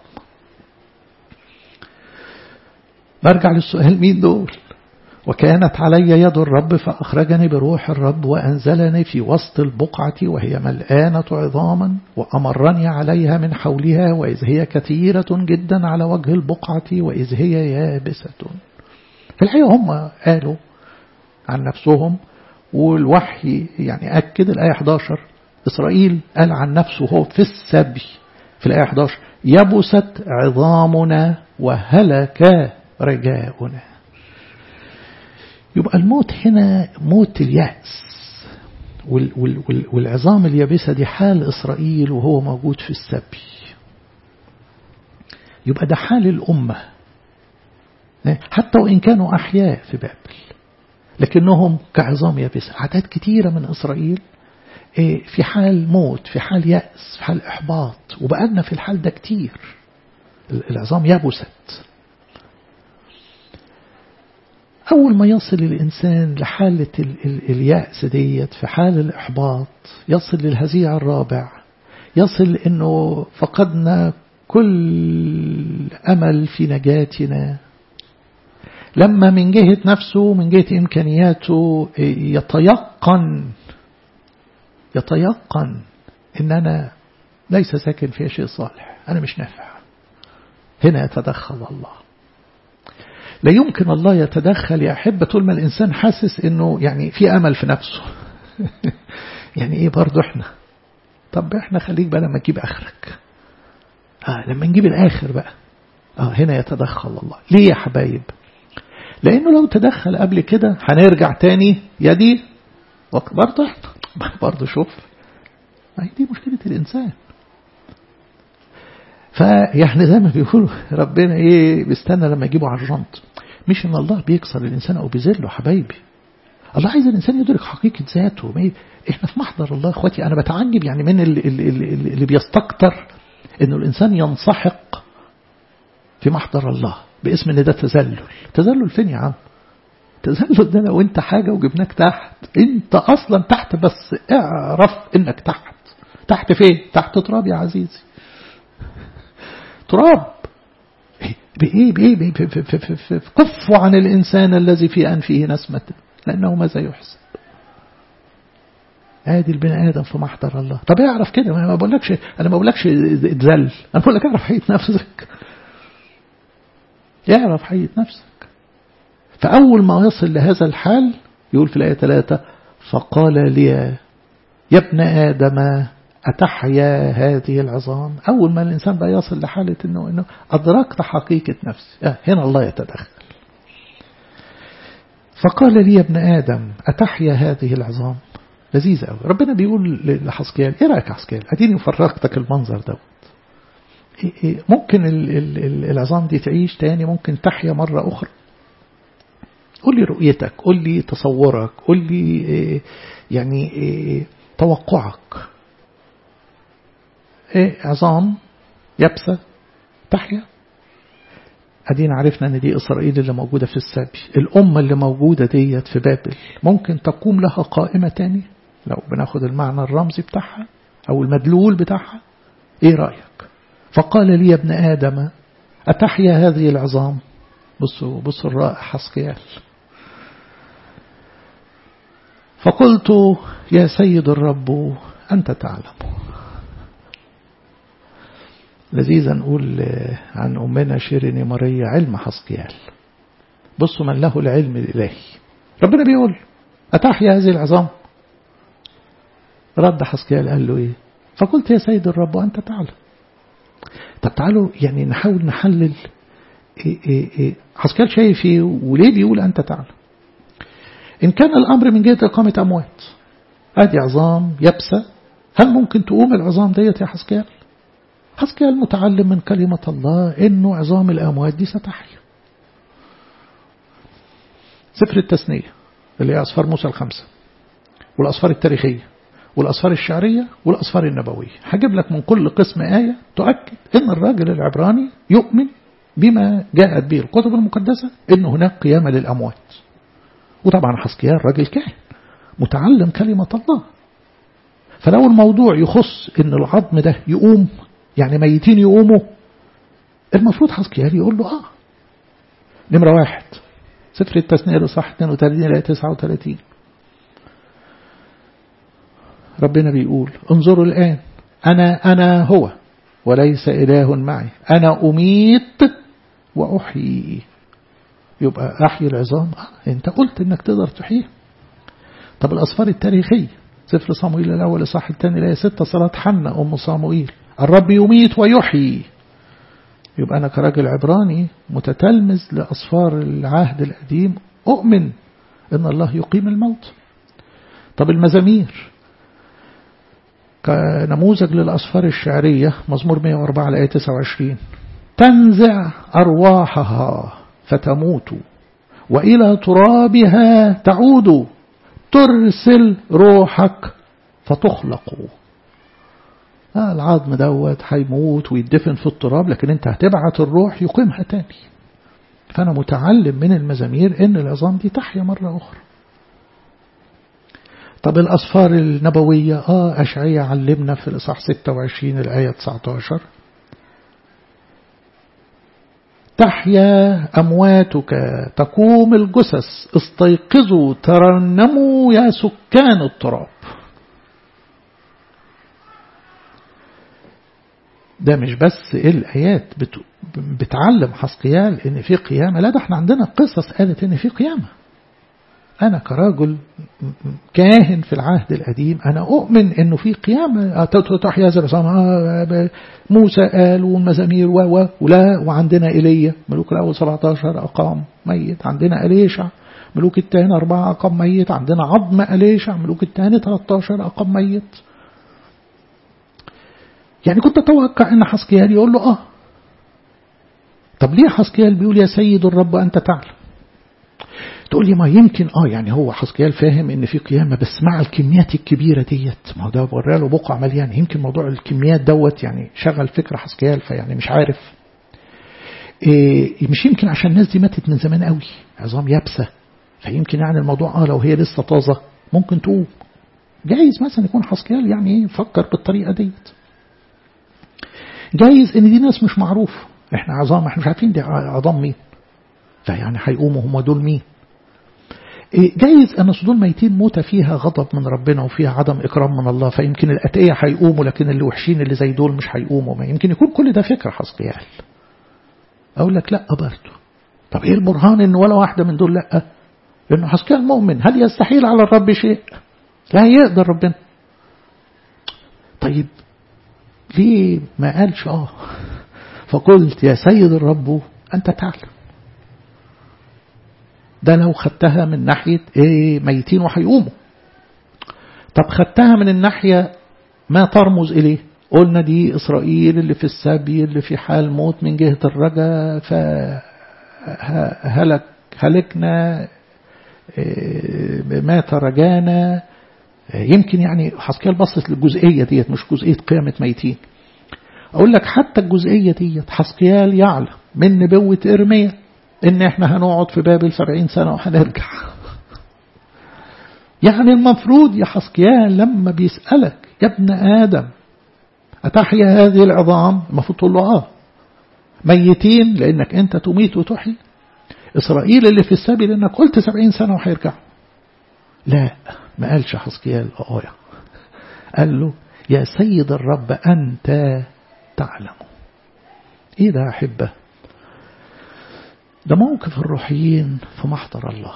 برجع للسؤال مين دول وكانت علي يد الرب فأخرجني بروح الرب وأنزلني في وسط البقعة وهي ملآنة عظاما وأمرني عليها من حولها وإذ هي كثيرة جدا على وجه البقعة وإذ هي يابسة في الحقيقة هم قالوا عن نفسهم والوحي يعني أكد الآية 11 إسرائيل قال عن نفسه هو في السبي في الآية 11 يبست عظامنا وهلك رجاؤنا يبقى الموت هنا موت اليأس وال وال وال والعظام اليابسة دي حال إسرائيل وهو موجود في السبي يبقى ده حال الأمة حتى وإن كانوا أحياء في بابل لكنهم كعظام يابسة عدد كتيرة من إسرائيل في حال موت في حال يأس في حال إحباط وبقالنا في الحال ده كتير العظام يبست أول ما يصل الإنسان لحالة ال ال اليأس ديت في حال الإحباط يصل للهزيع الرابع يصل أنه فقدنا كل أمل في نجاتنا لما من جهة نفسه من جهة إمكانياته يتيقن يتيقن إن أنا ليس ساكن فيها شيء صالح أنا مش نافع هنا يتدخل الله لا يمكن الله يتدخل يا أحبة طول ما الإنسان حاسس إنه يعني في أمل في نفسه يعني إيه برضو إحنا طب إحنا خليك بقى لما تجيب آخرك آه لما نجيب الآخر بقى آه هنا يتدخل الله ليه يا حبايب لأنه لو تدخل قبل كده هنرجع تاني يا دي برضه إحنا برضه شوف ما هي دي مشكلة الإنسان فيعني زي ما بيقولوا ربنا ايه بيستنى لما يجيبوا على الرمط مش ان الله بيكسر الانسان او بيذله حبايبي الله عايز الانسان يدرك حقيقه ذاته ما احنا في محضر الله اخواتي انا بتعجب يعني من اللي, اللي, اللي بيستكتر انه الانسان ينسحق في محضر الله باسم ان ده تذلل تذلل فين يا عم تذلل ده لو انت حاجه وجبناك تحت انت اصلا تحت بس اعرف انك تحت تحت فين تحت تراب يا عزيزي تراب بإيه بإيه, بإيه كفوا عن الإنسان الذي في أنفه نسمة لأنه ماذا يحسب ادي البني آدم في محضر الله طب اعرف كده ما بقولكش أنا ما بقولكش اتذل أنا بقول لك اعرف حقيقة نفسك اعرف حقيقة نفسك فأول ما يصل لهذا الحال يقول في الآية ثلاثة فقال لي يا ابن آدم أتحيا هذه العظام أول ما الإنسان بقى يصل لحالة إنه, إنه أدركت حقيقة نفسي آه هنا الله يتدخل فقال لي يا ابن آدم أتحيا هذه العظام لذيذة قوي ربنا بيقول لحسكيال إيه رأيك حسكيال أديني فرقتك المنظر دوت إيه إيه ممكن ال ال ال العظام دي تعيش تاني ممكن تحيا مرة أخرى قول لي رؤيتك قول لي تصورك قول لي إيه يعني إيه توقعك إيه عظام يبسة تحيا ادينا عرفنا ان دي اسرائيل اللي موجودة في السبي الامة اللي موجودة ديت في بابل ممكن تقوم لها قائمة تاني لو بناخد المعنى الرمزي بتاعها او المدلول بتاعها ايه رأيك فقال لي يا ابن ادم اتحيا هذه العظام بصوا بصوا الرائع حسقيال فقلت يا سيد الرب أنت تعلم لذيذا نقول عن أمنا شيرين ماريا علم حسقيال بصوا من له العلم الإلهي ربنا بيقول أتحيا هذه العظام رد حسقيال قال له إيه فقلت يا سيد الرب أنت تعلم طب تعالوا يعني نحاول نحلل إيه إيه إيه حسقيال شايف إيه وليه بيقول أنت تعلم إن كان الأمر من جهة إقامة أموات أدي عظام يبسة هل ممكن تقوم العظام ديت يا حسقيال حسقيال متعلم من كلمة الله إنه عظام الأموات دي ستحيا سفر التثنية اللي هي أصفار موسى الخمسة والأصفار التاريخية والأصفار الشعرية والأصفار النبوية هجيب لك من كل قسم آية تؤكد إن الراجل العبراني يؤمن بما جاءت به الكتب المقدسة إن هناك قيامة للأموات وطبعا حسقيال راجل كاهن متعلم كلمة الله فلو الموضوع يخص ان العظم ده يقوم يعني ميتين يقوموا المفروض حسقيال يقول له اه نمرة واحد سفر التثنية صح 32 إلى 39 ربنا بيقول انظروا الآن أنا أنا هو وليس إله معي أنا أميت وأحيي يبقى أحيي العظام آه أنت قلت أنك تقدر تحييه طب الأصفار التاريخية سفر صموئيل الأول صح الثاني الآية ستة صلاة حنة أم صموئيل الرب يميت ويحيي يبقى أنا كراجل عبراني متتلمذ لأصفار العهد القديم أؤمن إن الله يقيم الموت طب المزامير كنموذج للأسفار الشعرية مزمور 104 الآية 29 تنزع أرواحها فتموت وإلى ترابها تعود ترسل روحك فتخلق آه العظم دوت هيموت ويدفن في التراب لكن انت هتبعت الروح يقيمها تاني فأنا متعلم من المزامير ان العظام دي تحيا مرة أخرى طب الأسفار النبوية آه أشعية علمنا في الإصحاح 26 الآية 19 تحيا أمواتك تقوم الجثث استيقظوا ترنموا يا سكان التراب ده مش بس الآيات بت... بتعلم حسقيال ان في قيامة لا ده احنا عندنا قصص قالت ان في قيامة أنا كراجل كاهن في العهد القديم أنا أؤمن أنه في قيامة تحيا زرسام موسى قال والمزامير و ولا وعندنا إيليا ملوك الأول 17 أقام ميت عندنا أليشع ملوك الثاني أربعة أقام ميت عندنا عظم أليشع ملوك الثاني 13 أقام ميت يعني كنت أتوقع أن حسكيال يقول له آه طب ليه حسكيال بيقول يا سيد الرب أنت تعلم تقول لي ما يمكن اه يعني هو حسكيال فاهم ان في قيامه بس مع الكميات الكبيره ديت ما هو ده ورى له بقعه مليانه يمكن موضوع الكميات دوت يعني شغل فكره حسكيال فيعني مش عارف إيه مش يمكن عشان الناس دي ماتت من زمان قوي عظام يابسه فيمكن يعني الموضوع اه لو هي لسه طازه ممكن تقوم جايز مثلا يكون حسكيال يعني فكر بالطريقه ديت جايز ان دي ناس مش معروف احنا عظام احنا مش عارفين دي عظام مين فيعني هيقوموا هم دول مين جايز أن دول ميتين موتة فيها غضب من ربنا وفيها عدم إكرام من الله فيمكن الأتقية هيقوموا لكن اللي وحشين اللي زي دول مش هيقوموا ما يمكن يكون كل ده فكرة حسقيال أقول لك لا برضه طب إيه البرهان إن ولا واحدة من دول لا لأنه حسقيال مؤمن هل يستحيل على الرب شيء لا يقدر ربنا طيب ليه ما قالش آه فقلت يا سيد الرب أنت تعلم ده لو خدتها من ناحية إيه ميتين وهيقوموا طب خدتها من الناحية ما ترمز إليه قلنا دي إسرائيل اللي في السبي اللي في حال موت من جهة الرجا فهلك هلكنا مات رجانا يمكن يعني حسكيال بصت للجزئية ديت مش جزئية قيامة ميتين أقول لك حتى الجزئية ديت حسكيال يعلم من نبوة إرميا إن إحنا هنقعد في بابل سبعين سنة وهنرجع يعني المفروض يا حسكيال لما بيسألك يا ابن آدم أتحيا هذه العظام المفروض تقول له آه ميتين لأنك أنت تميت وتحيي إسرائيل اللي في السبي لأنك قلت سبعين سنة وهيرجعوا لا ما قالش حسكيال آية قال له يا سيد الرب أنت تعلم إيه ده أحبه ده موقف الروحيين في محضر الله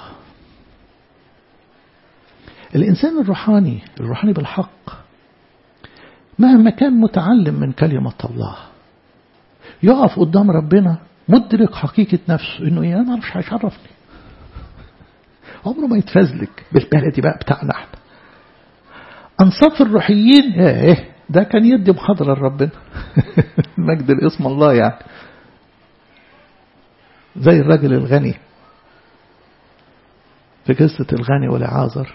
الإنسان الروحاني الروحاني بالحق مهما كان متعلم من كلمة الله يقف قدام ربنا مدرك حقيقة نفسه إنه إيه أنا مش هيشرفني عمره ما يتفزلك بالبلدي بقى بتاعنا احنا أنصاف الروحيين إيه ده كان يدي محاضرة لربنا مجد الاسم الله يعني زي الرجل الغني في قصة الغني والعازر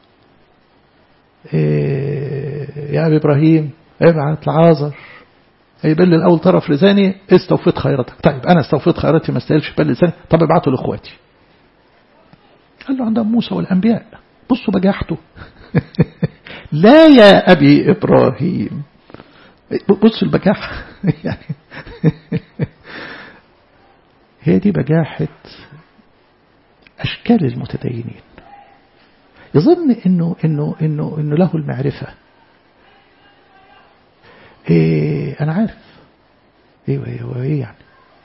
إيه يا أبي إبراهيم ابعت لعازر هيبل الأول طرف لساني استوفيت خيرتك طيب أنا استوفيت خيرتي ما استاهلش بل لساني طب ابعته لإخواتي قال له عندهم موسى والأنبياء بصوا بجاحته لا يا أبي إبراهيم بص البجاحة يعني هي دي بجاحة أشكال المتدينين يظن إنه إنه إنه إنه له المعرفة إيه أنا عارف إيه إيه إيه يعني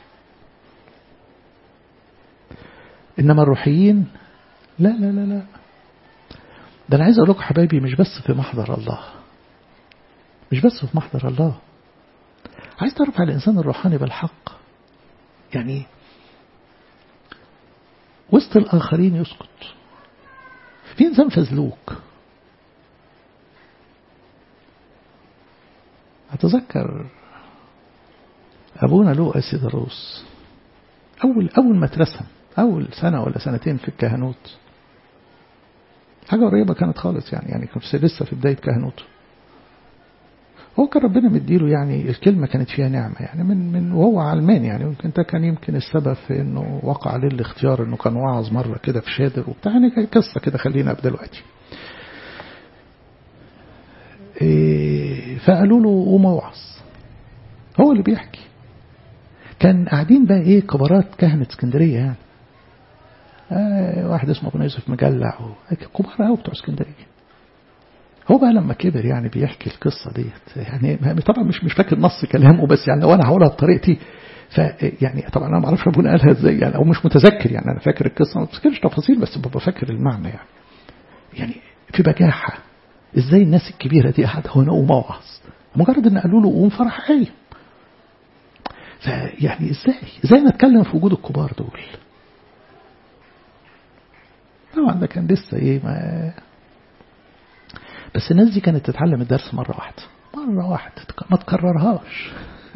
إنما الروحيين لا لا لا لا ده أنا عايز أقول لكم حبايبي مش بس في محضر الله مش بس في محضر الله عايز تعرف على الإنسان الروحاني بالحق يعني وسط الآخرين يسكت في إنسان فزلوك أتذكر أبونا لوقا سيدروس أول أول ما اترسم أول سنة ولا سنتين في الكهنوت حاجة قريبة كانت خالص يعني يعني كنت لسه في بداية كهنوته هو كان ربنا مديله يعني الكلمة كانت فيها نعمة يعني من من وهو علماني يعني يمكن ده كان يمكن السبب في انه وقع عليه الاختيار انه كان واعظ مرة كده في شادر وبتاع يعني قصة كده خلينا دلوقتي. إيه فقالوا له قوم اوعظ. هو اللي بيحكي. كان قاعدين بقى ايه كبارات كهنة اسكندرية يعني. آه واحد اسمه ابو يوسف مجلع كبار قوي بتوع اسكندريه هو بقى لما كبر يعني بيحكي القصة ديت يعني طبعا مش مش فاكر نص كلامه بس يعني وانا هقولها بطريقتي فيعني طبعا انا ما اعرفش ابونا قالها ازاي يعني او مش متذكر يعني انا فاكر القصه ما بفتكرش تفاصيل بس ببقى فاكر المعنى يعني يعني في بجاحه ازاي الناس الكبيره دي قاعده هنا وموعظ مجرد ان قالوا له قوم فرح قايم فيعني ازاي ازاي نتكلم في وجود الكبار دول طبعا ده كان لسه ايه ما بس الناس دي كانت تتعلم الدرس مرة واحدة مرة واحدة ما تكررهاش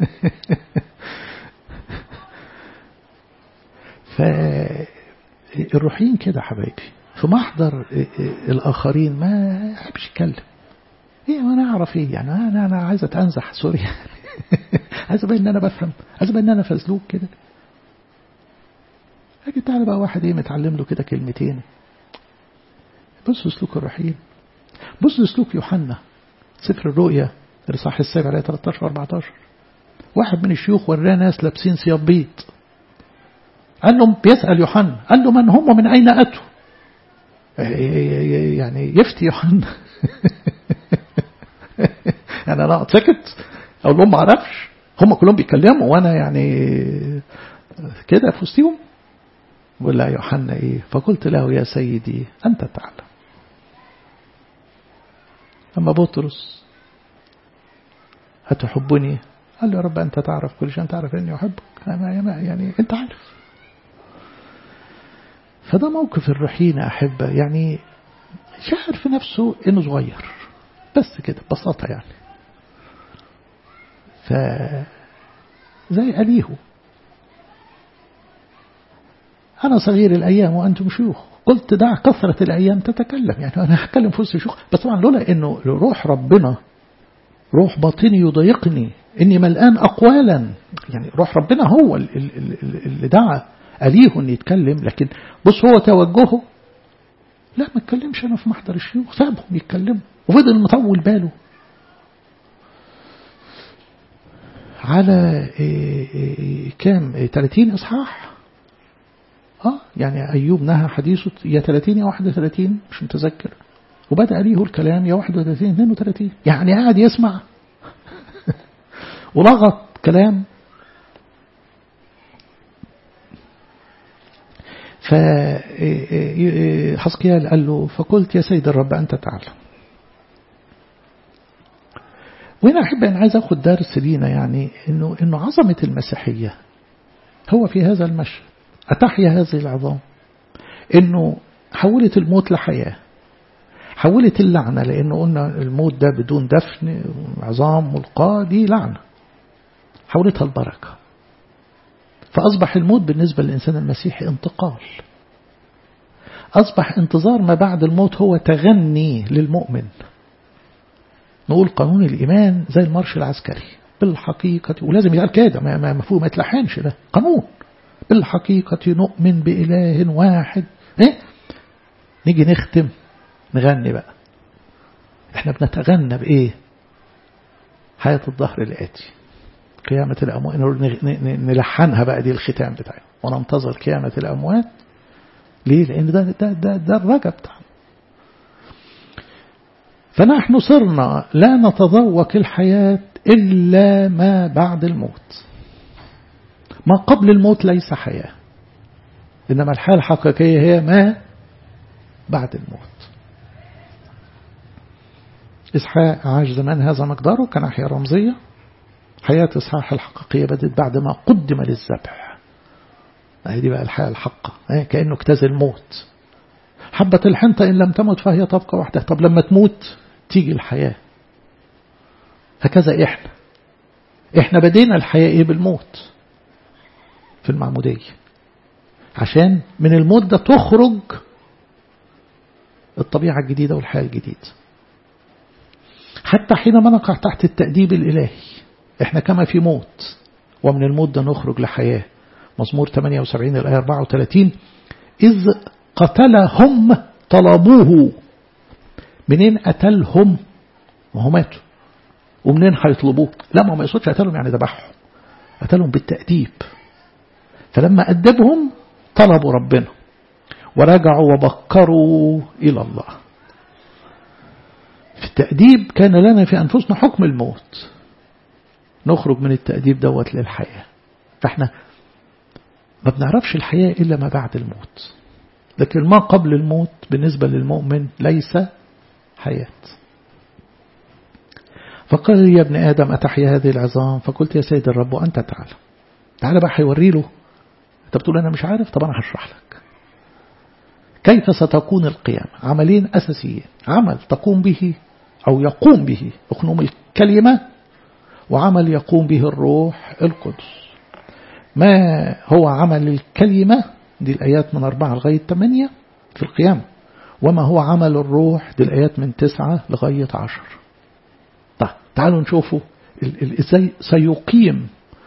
فالروحيين كده حبايبي في محضر الآخرين ما يحبش يتكلم ايه وانا اعرف ايه يعني انا انا عايز اتنزح سوري عايز ابين ان انا بفهم عايز ابين ان انا فزلوك كده اجي تعالى بقى واحد ايه متعلم له كده كلمتين بص سلوك الروحيين بص لسلوك يوحنا سفر الرؤيا الإصحاح السابع عليه 13 و 14 واحد من الشيوخ وراه ناس لابسين ثياب بيض قال لهم بيسأل يوحنا قال له من هم ومن أين أتوا يعني يفتي يوحنا يعني أنا سكت أقول لهم ما أعرفش هم كلهم بيتكلموا وأنا يعني كده في وسطهم ولا يوحنا إيه فقلت له يا سيدي أنت تعلم أما بطرس أتحبني قال له يا رب أنت تعرف كل شيء أنت تعرف أني أحبك أنا يعني أنت عارف فده موقف الرحين أحبة يعني شعر في نفسه أنه صغير بس كده ببساطة يعني ف زي أليه أنا صغير الأيام وأنتم شيوخ قلت دع كثرة الأيام تتكلم يعني أنا هتكلم في وسط الشيوخ بس طبعا لولا أنه روح ربنا روح باطني يضايقني إني ملآن أقوالا يعني روح ربنا هو اللي دعا أليه أن يتكلم لكن بص هو توجهه لا ما اتكلمش أنا في محضر الشيوخ سابهم يتكلموا وفضل مطول باله على كام 30 إصحاح اه يعني أيوب نهى حديثه يا 30 يا 31 مش متذكر وبدأ ليه الكلام يا 31 32 يعني قاعد يسمع ولغط كلام فحسقيال قال له فقلت يا سيد الرب أنت تعلم وهنا أحب أن عايز أخذ درس لينا يعني إنه إنه عظمة المسيحية هو في هذا المشهد أتحيا هذه العظام إنه حولت الموت لحياة حولت اللعنة لأنه قلنا الموت ده بدون دفن عظام ملقاة دي لعنة حولتها البركة فأصبح الموت بالنسبة للإنسان المسيحي انتقال أصبح انتظار ما بعد الموت هو تغني للمؤمن نقول قانون الإيمان زي المارش العسكري بالحقيقة ولازم يقال كده ما مفهوم ما يتلحنش ده قانون بالحقيقة نؤمن بإله واحد إيه؟ نيجي نختم نغني بقى احنا بنتغنى بإيه حياة الظهر الآتي قيامة الأموات نلحنها بقى دي الختام بتاعه وننتظر قيامة الأموات ليه لأن ده, ده, ده, ده الرجا بتاعنا فنحن صرنا لا نتذوق الحياة إلا ما بعد الموت ما قبل الموت ليس حياة إنما الحياة الحقيقية هي ما بعد الموت إسحاق عاش زمان هذا مقداره كناحية رمزية حياة إسحاق الحقيقية بدت بعد ما قدم للذبح هذه بقى الحياة الحقة كأنه اجتاز الموت حبة الحنطة إن لم تمت فهي تبقى وحدها طب لما تموت تيجي الحياة هكذا إحنا إحنا بدينا الحياة إيه بالموت في المعمودية عشان من الموت ده تخرج الطبيعة الجديدة والحياة الجديدة حتى حينما نقع تحت التأديب الإلهي إحنا كما في موت ومن الموت ده نخرج لحياة مزمور 78 الآية 34 إذ قتلهم طلبوه منين قتلهم ما هو ماتوا ومنين هيطلبوه لا ما ما يقصدش قتلهم يعني ذبحهم قتلهم بالتأديب فلما أدبهم طلبوا ربنا ورجعوا وبكروا إلى الله في التأديب كان لنا في أنفسنا حكم الموت نخرج من التأديب دوت للحياة فاحنا ما بنعرفش الحياة إلا ما بعد الموت لكن ما قبل الموت بالنسبة للمؤمن ليس حياة فقال لي يا ابن آدم أتحيا هذه العظام فقلت يا سيد الرب وأنت تعالى تعالى بقى هيوري له أنت بتقول أنا مش عارف طب أنا هشرح لك كيف ستكون القيامة عملين أساسيين عمل تقوم به أو يقوم به أخنوم الكلمة وعمل يقوم به الروح القدس ما هو عمل الكلمة دي الآيات من أربعة لغاية ثمانية في القيامة وما هو عمل الروح دي الآيات من تسعة لغاية عشر طيب تعالوا نشوفوا ازاي سيقيم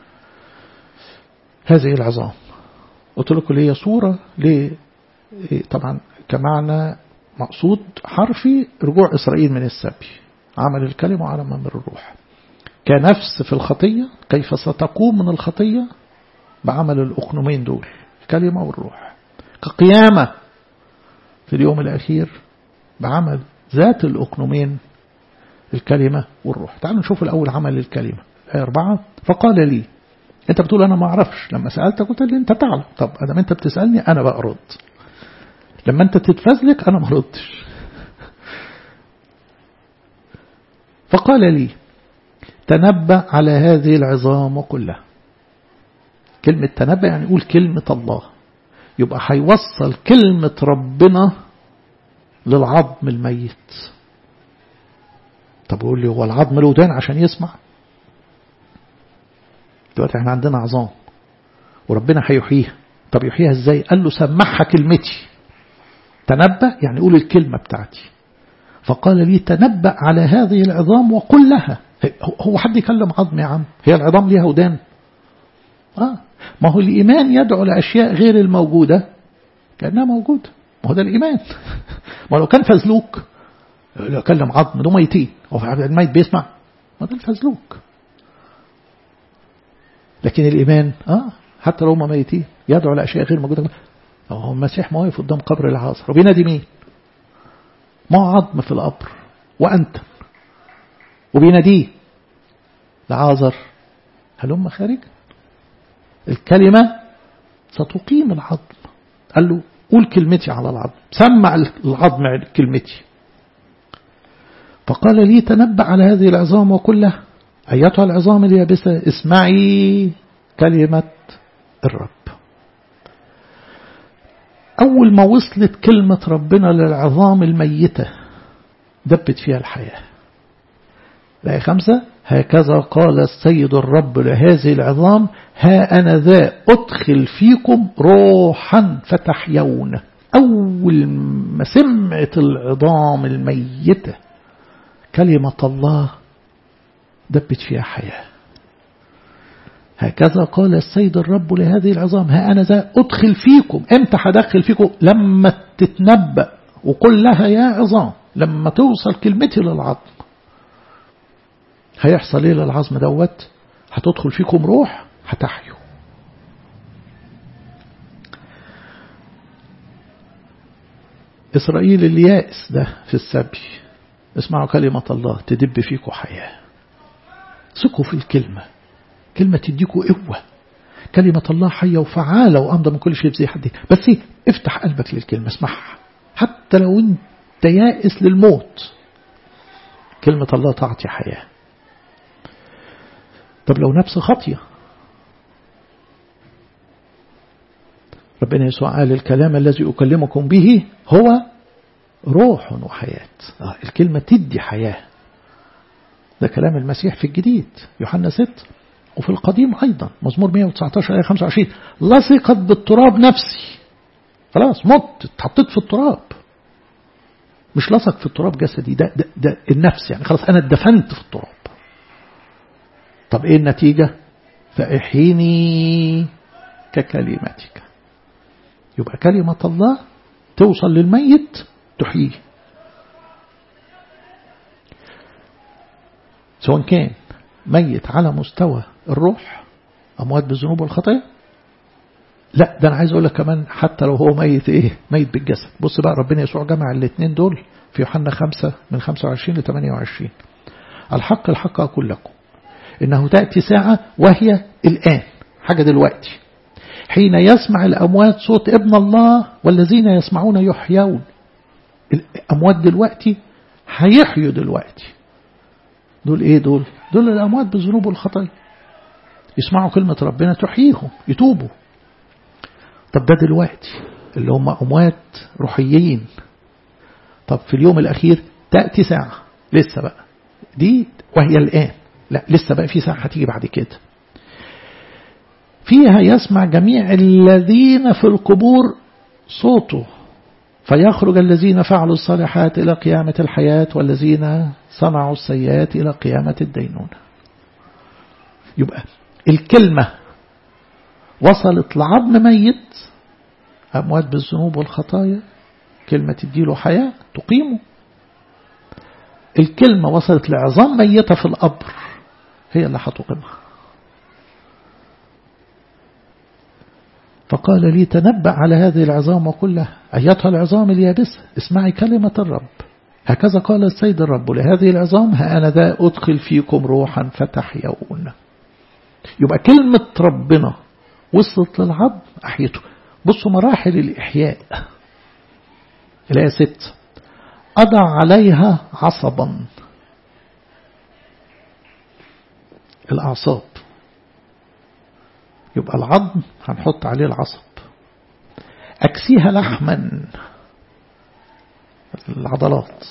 هذه العظام قلت لكم هي صورة ل طبعا كمعنى مقصود حرفي رجوع إسرائيل من السبي عمل الكلمة على ممر الروح كنفس في الخطية كيف ستقوم من الخطية بعمل الأقنومين دول الكلمة والروح كقيامة في اليوم الأخير بعمل ذات الأقنومين الكلمة والروح تعالوا نشوف الأول عمل الكلمة الآية أربعة فقال لي أنت بتقول أنا ما أعرفش لما سألتك قلت لي أنت تعلم طب أنا أنت بتسألني أنا بقى أرد لما أنت تتفزلك أنا ما ردش فقال لي تنبأ على هذه العظام كلها كلمة تنبأ يعني يقول كلمة الله يبقى هيوصل كلمة ربنا للعظم الميت طب يقول لي هو العظم له ودان عشان يسمع دلوقتي احنا عندنا عظام وربنا هيحييها طب يحييها ازاي قال له سمعها كلمتي تنبأ يعني قول الكلمة بتاعتي فقال لي تنبأ على هذه العظام وقل لها هو حد يكلم عظم يا عم هي العظام ليها ودان آه ما هو الإيمان يدعو لأشياء غير الموجودة كأنها موجودة ما هو ده الإيمان ما لو كان فزلوك لو كلم عظم ده ميتين هو الميت بيسمع ما ده الفزلوك لكن الإيمان آه حتى لو هم ميتين يدعو لأشياء غير موجودة هو المسيح ما واقف قدام قبر العازر وبينادي مين ما عظم في القبر وأنت وبيناديه لعازر هلم خارج الكلمة ستقيم العظم قال له قول كلمتي على العظم سمع العظم كلمتي فقال لي تنبأ على هذه العظام وكلها أيتها العظام اليابسة اسمعي كلمة الرب أول ما وصلت كلمة ربنا للعظام الميتة دبت فيها الحياة الآية خمسة هكذا قال السيد الرب لهذه العظام ها أنا ذا أدخل فيكم روحا فتحيون أول ما سمعت العظام الميتة كلمة الله دبت فيها حياة هكذا قال السيد الرب لهذه العظام ها أنا ذا أدخل فيكم امتى هدخل فيكم لما تتنبأ وقل لها يا عظام لما توصل كلمتي للعظم هيحصل ايه للعظم دوت هتدخل فيكم روح هتحيوا إسرائيل اليائس ده في السبي اسمعوا كلمة الله تدب فيكم حياة ثقوا في الكلمة كلمة تديكوا قوة كلمة الله حية وفعالة وأمضى من كل شيء في زي حد بس ايه افتح قلبك للكلمة اسمعها حتى لو انت يائس للموت كلمة الله تعطي حياة طب لو نفس خطية ربنا يسوع قال الكلام الذي أكلمكم به هو روح وحياة آه الكلمة تدي حياة ده كلام المسيح في الجديد يوحنا 6 وفي القديم أيضا مزمور 119 آية 25 لصقت بالتراب نفسي خلاص مت اتحطيت في التراب مش لصق في التراب جسدي ده, ده, ده النفس يعني خلاص أنا اتدفنت في التراب طب إيه النتيجة فإحيني ككلمتك يبقى كلمة الله توصل للميت تحييه سواء كان ميت على مستوى الروح أموات بالذنوب والخطايا لا ده أنا عايز أقول لك كمان حتى لو هو ميت إيه ميت بالجسد بص بقى ربنا يسوع جمع الاثنين دول في يوحنا 5 من 25 ل 28 الحق الحق أقول لكم إنه تأتي ساعة وهي الآن حاجة دلوقتي حين يسمع الأموات صوت ابن الله والذين يسمعون يحيون الأموات دلوقتي هيحيوا دلوقتي دول إيه دول دول الأموات بالذنوب والخطايا يسمعوا كلمة ربنا تحييهم يتوبوا طب ده دلوقتي اللي هم أموات روحيين طب في اليوم الأخير تأتي ساعة لسه بقى دي وهي الآن لا لسه بقى في ساعة هتيجي بعد كده فيها يسمع جميع الذين في القبور صوته فيخرج الذين فعلوا الصالحات إلى قيامة الحياة والذين صنعوا السيئات إلى قيامة الدينونة يبقى الكلمة وصلت لعظم ميت أموات بالذنوب والخطايا كلمة تديله حياة تقيمه الكلمة وصلت لعظام ميتة في القبر هي اللي هتقيمها فقال لي تنبأ على هذه العظام وكلها أيتها العظام اليابسة اسمعي كلمة الرب هكذا قال السيد الرب لهذه العظام ها أنا ذا أدخل فيكم روحا فتحيون يبقى كلمة ربنا وصلت للعظم أحيته بصوا مراحل الإحياء الآية ست أضع عليها عصبا الأعصاب يبقى العظم هنحط عليه العصب أكسيها لحما العضلات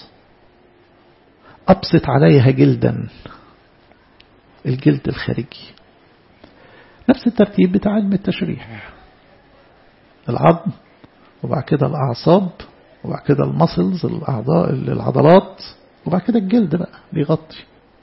أبسط عليها جلدا الجلد الخارجي نفس الترتيب بتاع علم التشريح العظم وبعد كده الأعصاب وبعد كده المسلز الأعضاء العضلات وبعد كده الجلد بقى بيغطي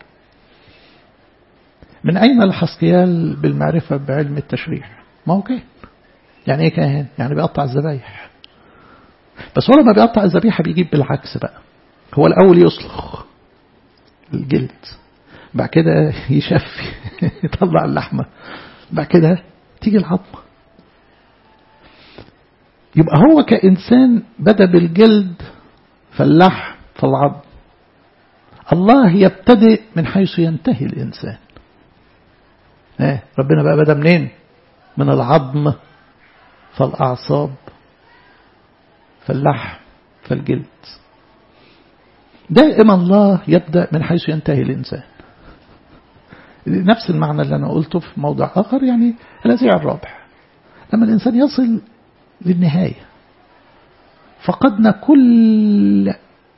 من أين الحسقيال بالمعرفة بعلم التشريح ما هو كاهن يعني ايه كاهن يعني بيقطع الذبايح بس هو لما بيقطع الذبيحة بيجيب بالعكس بقى هو الأول يصلخ الجلد بعد كده يشفي يطلع اللحمة بعد كده تيجي العظمة يبقى هو كإنسان بدأ بالجلد فاللحم فالعظم الله يبتدئ من حيث ينتهي الإنسان ايه ربنا بقى بدأ منين من العظم فالأعصاب فاللحم فالجلد دائما الله يبدأ من حيث ينتهي الإنسان نفس المعنى اللي أنا قلته في موضع آخر يعني الأزيع الرابع لما الإنسان يصل للنهاية فقدنا كل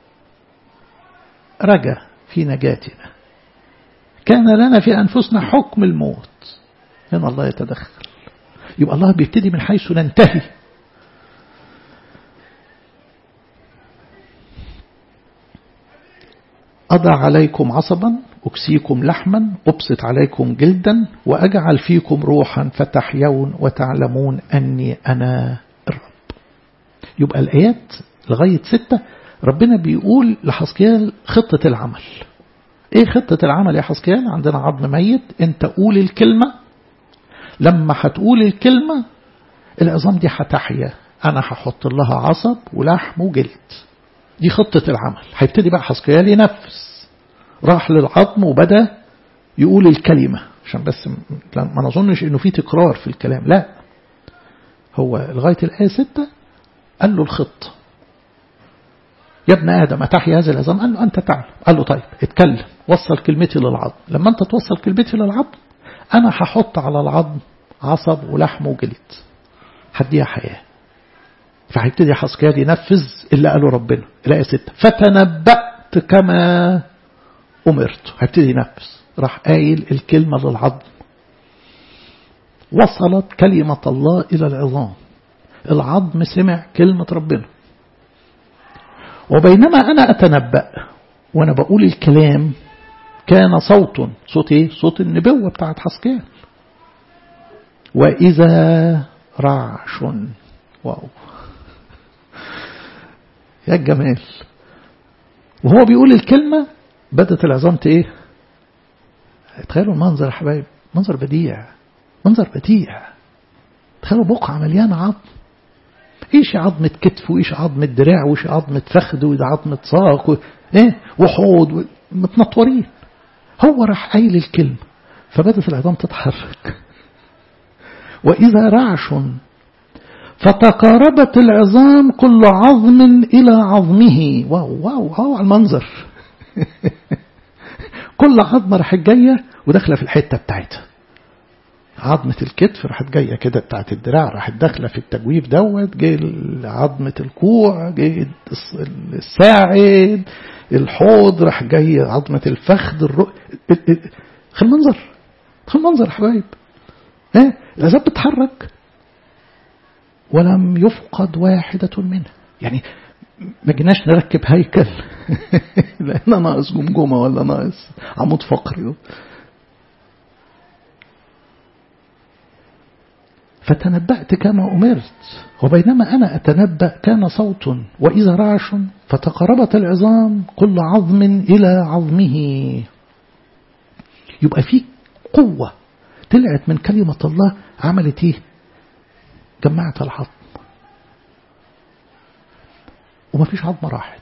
رجا في نجاتنا كان لنا في أنفسنا حكم الموت هنا الله يتدخل يبقى الله بيبتدي من حيث ننتهي أضع عليكم عصبا أكسيكم لحما أبسط عليكم جلدا وأجعل فيكم روحا فتحيون وتعلمون أني أنا الرب يبقى الآيات لغاية ستة ربنا بيقول لحسكيال خطة العمل ايه خطة العمل يا حسكيال عندنا عظم ميت انت قول الكلمة لما هتقول الكلمة العظام دي هتحيا انا هحط لها عصب ولحم وجلد دي خطة العمل هيبتدي بقى حسكيال ينفذ راح للعظم وبدأ يقول الكلمة عشان بس ما نظنش انه في تكرار في الكلام لا هو لغاية الآية ستة قال له الخطة يا ابن آدم أتحيا هذا العظام قال له أنت تعلم قال له طيب اتكلم وصل كلمتي للعظم لما أنت توصل كلمتي للعظم أنا هحط على العظم عصب ولحم وجلد هديها حياة فهيبتدي حسكيال ينفذ اللي قاله ربنا الآية 6 فتنبأت كما أمرت هيبتدي ينفذ راح قايل الكلمة للعظم وصلت كلمة الله إلى العظام العظم سمع كلمة ربنا وبينما أنا أتنبأ وأنا بقول الكلام كان صوت صوت إيه؟ صوت النبوة بتاعت حسكيال وإذا رعش واو يا الجمال وهو بيقول الكلمة بدت العظام ايه تخيلوا المنظر يا حبايب منظر بديع منظر بديع تخيلوا بقعة مليانة عظم ايش عظمة كتف وايش عظمة دراع وايش عظمة فخذ وايش عظمة ساق و... ايه وحوض متنطورين هو راح قايل الكلمة فبدت العظام تتحرك وإذا رعش فتقاربت العظام كل عظم إلى عظمه واو واو واو على المنظر كل عظمة راحت جاية وداخلة في الحتة بتاعتها عظمة الكتف راحت جاية كده بتاعت الدراع راحت داخلة في التجويف دوت جاي عظمة الكوع جاي الساعد الحوض راح جاي عظمة الفخذ الرؤ خل منظر خل منظر يا حبايب ايه العذاب بتتحرك ولم يفقد واحدة منها يعني ما جيناش نركب هيكل لأننا ناقص جمجمة ولا ناقص عمود فقري فتنبأت كما أمرت وبينما أنا أتنبأ كان صوت وإذا رعش فتقربت العظام كل عظم إلى عظمه يبقى في قوة طلعت من كلمة الله عملت ايه جمعت العظم وما فيش عظمة راحت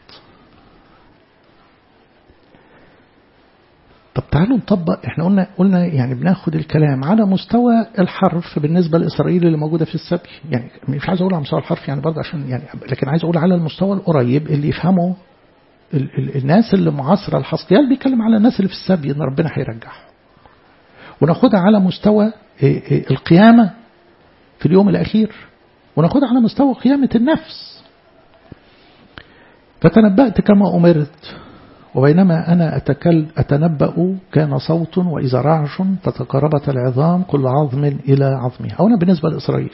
طب تعالوا نطبق احنا قلنا قلنا يعني بناخد الكلام على مستوى الحرف بالنسبه لاسرائيل اللي موجوده في السبي يعني مش عايز اقول على مستوى الحرف يعني برضه عشان يعني لكن عايز اقول على المستوى القريب اللي يفهموا ال ال الناس اللي معاصره الحسقيال بيتكلم على الناس اللي في السبي ان ربنا هيرجعهم وناخدها على مستوى القيامة في اليوم الأخير وناخدها على مستوى قيامة النفس فتنبأت كما أمرت وبينما أنا أتكل أتنبأ كان صوت وإذا رعش فتقربت العظام كل عظم إلى عظمها أو أنا بالنسبة لإسرائيل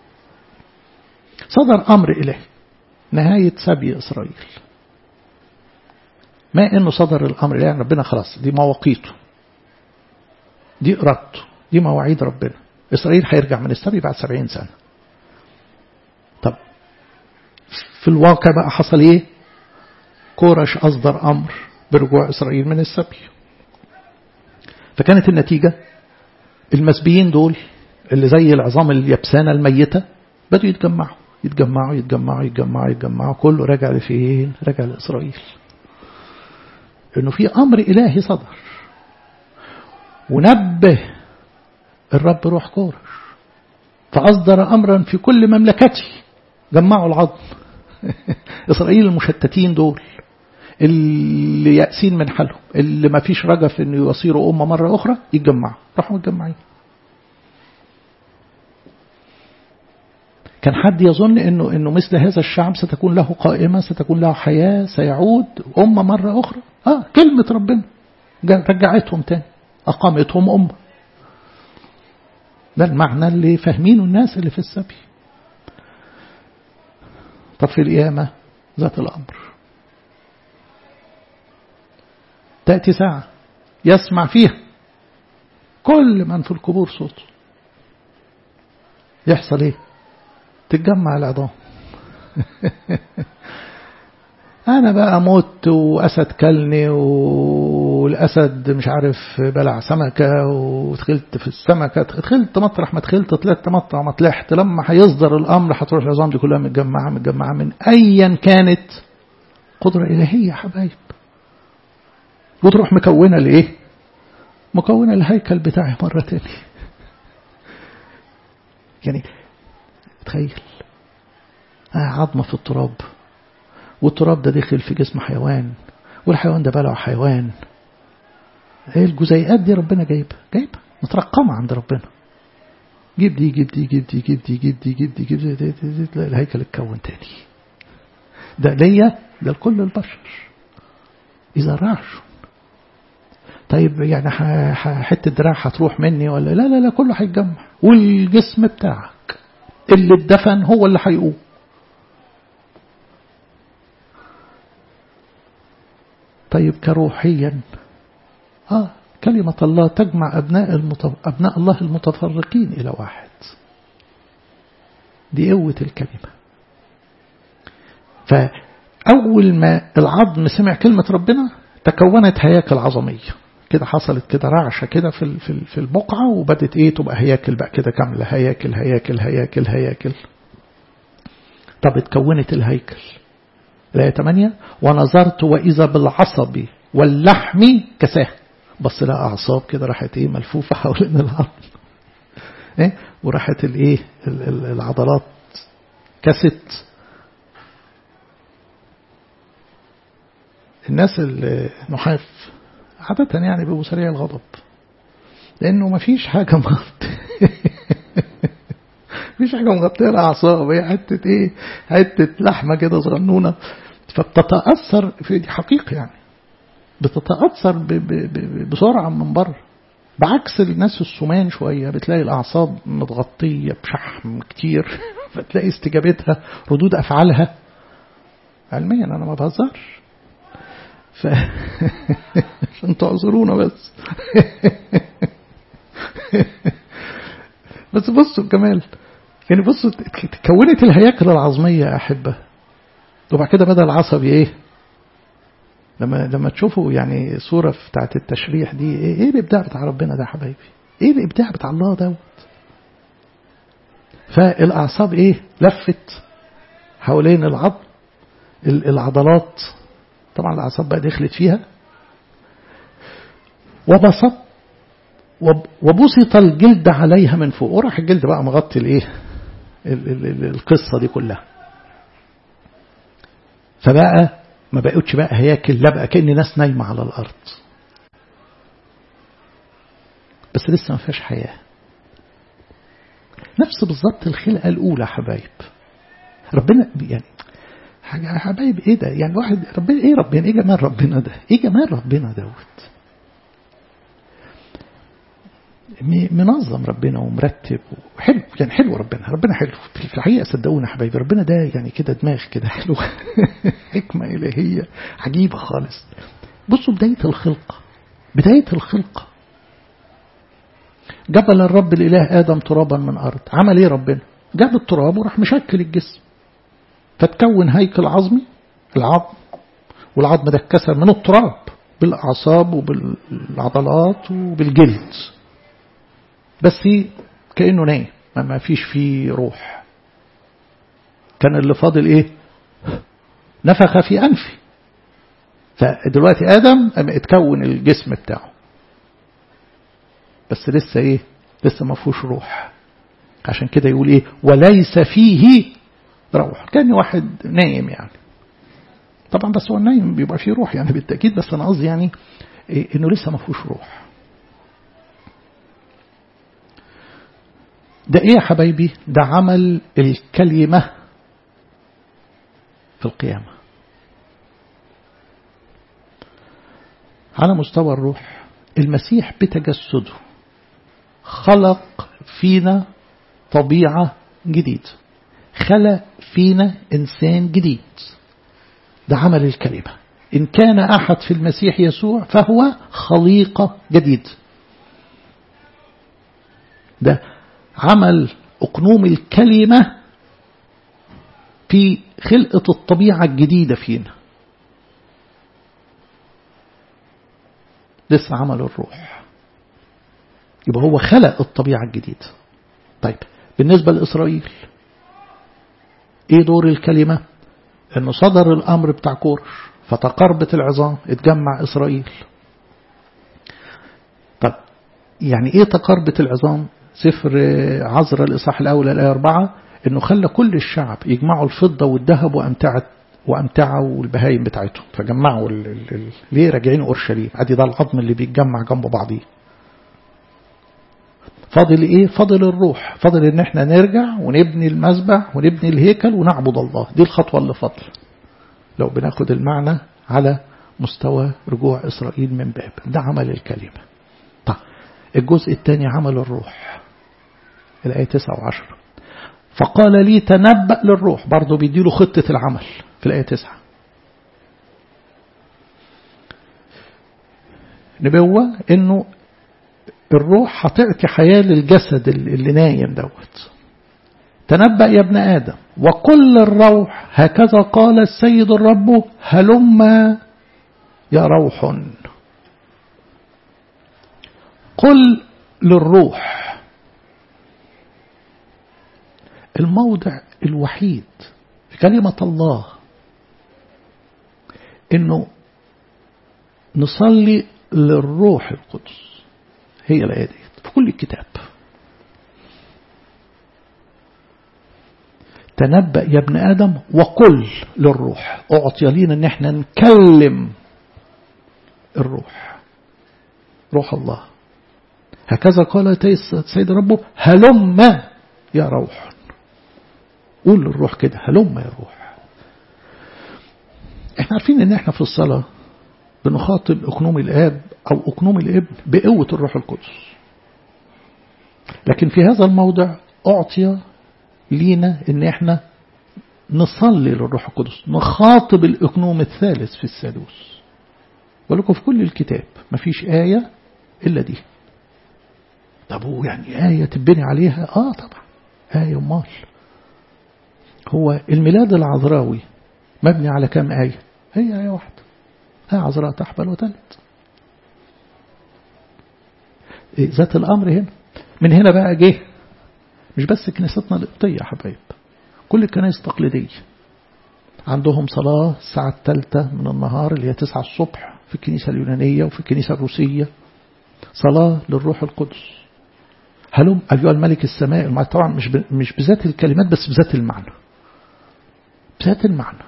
صدر أمر إلهي نهاية سبي إسرائيل ما إنه صدر الأمر إلهي ربنا خلاص دي مواقيته دي إرادته دي مواعيد ربنا إسرائيل هيرجع من السبي بعد سبعين سنة طب في الواقع بقى حصل إيه كورش أصدر أمر برجوع إسرائيل من السبي فكانت النتيجة المسبيين دول اللي زي العظام اليبسانة الميتة بدوا يتجمعوا يتجمعوا يتجمعوا يتجمعوا يتجمعوا كله رجع لفين رجع لإسرائيل إنه في أمر إلهي صدر ونبه الرب روح كورش فأصدر أمرا في كل مملكته جمعوا العظم إسرائيل المشتتين دول اللي يأسين من حالهم اللي ما فيش رجا في أن يصيروا أمة مرة أخرى يتجمعوا راحوا متجمعين كان حد يظن أنه, إنه مثل هذا الشعب ستكون له قائمة ستكون له حياة سيعود أمة مرة أخرى آه كلمة ربنا رجعتهم تاني أقامتهم أمة ده المعنى اللي فاهمينه الناس اللي في السبي طب في القيامة ذات الأمر تأتي ساعة يسمع فيها كل من في القبور صوته يحصل ايه تتجمع العظام أنا بقى مت وأسد كلني والأسد مش عارف بلع سمكة ودخلت في السمكة دخلت مطرح ما دخلت طلعت مطرح ما طلعت لما هيصدر الأمر هتروح العظام دي كلها متجمعة متجمعة من أيا كانت قدرة إلهية يا حبايب وتروح مكونة لإيه؟ مكونة الهيكل بتاعي مرة تاني يعني تخيل آه عظمة في التراب والتراب ده دخل في جسم حيوان والحيوان ده بلع حيوان ايه الجزيئات دي ربنا جايبها جايبها مترقمة عند ربنا جيب دي جيب دي جيب دي جيب دي جيب دي جيب دي جيب دي, دي, دي, دي تلاقي الهيكل اتكون تاني ده ليا ده لكل البشر إذا رعشوا طيب يعني حتة دراع هتروح مني ولا لا لا لا كله هيتجمع والجسم بتاعك اللي اتدفن هو اللي هيقوم طيب كروحيا آه كلمة الله تجمع أبناء, المتف... أبناء الله المتفرقين إلى واحد دي قوة الكلمة فأول ما العظم سمع كلمة ربنا تكونت هياكل عظمية كده حصلت كده رعشة كده في في في البقعة وبدت ايه تبقى هياكل بقى كده كاملة هياكل هياكل هياكل هياكل طب اتكونت الهيكل الآية 8 ونظرت وإذا بالعصب واللحم كساه بص لها أعصاب كده راحت ايه ملفوفة حوالين العظم ايه وراحت الايه العضلات كست الناس النحاف عادة يعني بيبقوا سريع الغضب لأنه ما فيش حاجة مغطية مفيش حاجة مغطية الأعصاب هي حتة إيه حتة لحمة كده صغنونة فبتتأثر في دي حقيقة يعني بتتأثر ب ب ب بسرعة من بره بعكس الناس السمان شوية بتلاقي الأعصاب متغطية بشحم كتير فتلاقي استجابتها ردود أفعالها علميا أنا ما بهزرش ف... عشان تعذرونا بس بس بصوا الجمال يعني بصوا تكونت الهياكل العظمية يا أحبة وبعد كده بدأ العصبي إيه لما لما تشوفوا يعني صورة بتاعت التشريح دي إيه, إيه الإبداع بتاع ربنا ده يا حبايبي إيه الإبداع بتاع الله دوت فالأعصاب إيه لفت حوالين العظم العضلات طبعا الأعصاب بقى دخلت فيها وبسط وبسط الجلد عليها من فوق وراح الجلد بقى مغطي الايه القصة دي كلها فبقى ما بقتش بقى هياكل لا بقى كأن ناس نايمة على الأرض بس لسه ما فيهاش حياة نفس بالظبط الخلقة الأولى حبايب ربنا يعني حاجة يا حبايب ايه ده يعني واحد ربنا ايه ربنا ايه جمال ربنا ده ايه جمال ربنا دوت منظم ربنا ومرتب وحلو يعني حلو ربنا ربنا حلو في الحقيقة صدقونا حبايبي ربنا ده يعني كده دماغ كده حلو حكمة إلهية عجيبة خالص بصوا بداية الخلقة بداية الخلقة جبل الرب الإله آدم ترابا من أرض عمل إيه ربنا جاب التراب وراح مشكل الجسم فتكون هيكل عظمي العظم والعظم ده اتكسر من التراب بالأعصاب وبالعضلات وبالجلد بس كأنه نايم ما فيش فيه روح كان اللي فاضل ايه نفخ في أنفي فدلوقتي آدم اتكون الجسم بتاعه بس لسه ايه لسه ما فيهوش روح عشان كده يقول ايه وليس فيه روح كان واحد نايم يعني طبعا بس هو النايم بيبقى فيه روح يعني بالتأكيد بس أنا قصدي يعني إيه إنه لسه ما فيهوش روح ده إيه يا حبايبي ده عمل الكلمة في القيامة على مستوى الروح المسيح بتجسده خلق فينا طبيعة جديدة خلق فينا إنسان جديد ده عمل الكلمة إن كان أحد في المسيح يسوع فهو خليقة جديد ده عمل أقنوم الكلمة في خلقة الطبيعة الجديدة فينا لسه عمل الروح يبقى هو خلق الطبيعة الجديدة طيب بالنسبة لإسرائيل ايه دور الكلمة انه صدر الامر بتاع كورش فتقربت العظام اتجمع اسرائيل طب يعني ايه تقربت العظام سفر عزر الاصحاح الاول الايه اربعة انه خلى كل الشعب يجمعوا الفضة والذهب وامتعة وامتعة والبهايم بتاعتهم فجمعوا ال ال ال ليه راجعين اورشليم ادي ده العظم اللي بيتجمع جنب بعضيه فاضل ايه فاضل الروح فاضل ان احنا نرجع ونبني المذبح ونبني الهيكل ونعبد الله دي الخطوة اللي فاضله لو بناخد المعنى على مستوى رجوع إسرائيل من باب ده عمل الكلمة طيب الجزء الثاني عمل الروح الآية 9 و10 فقال لي تنبأ للروح برضه بيديله خطة العمل في الآية 9 نبوة انه الروح هتعطي حياة للجسد اللي نايم دوت تنبأ يا ابن آدم وكل الروح هكذا قال السيد الرب هلم يا روح قل للروح الموضع الوحيد في كلمة الله انه نصلي للروح القدس هي الآية دي في كل الكتاب تنبأ يا ابن آدم وقل للروح أعطي لينا ان احنا نكلم الروح روح الله هكذا قال سيد ربه هلم يا روح قول للروح كده هلم يا روح احنا عارفين ان احنا في الصلاة بنخاطب اقنوم الاب او اقنوم الابن بقوة الروح القدس لكن في هذا الموضع اعطي لينا ان احنا نصلي للروح القدس نخاطب الاقنوم الثالث في الثالوث ولكم في كل الكتاب مفيش آية إلا دي طب هو يعني آية تبني عليها آه طبعا آية أمال هو الميلاد العذراوي مبني على كم آية هي آية واحدة هي عذراء تحبل وتلد ذات الأمر هنا من هنا بقى جه مش بس كنيستنا القبطية يا حبايب كل الكنائس التقليدية عندهم صلاة الساعة الثالثة من النهار اللي هي تسعة الصبح في الكنيسة اليونانية وفي الكنيسة الروسية صلاة للروح القدس هلم أيها الملك السماء طبعا مش مش بذات الكلمات بس بذات المعنى بذات المعنى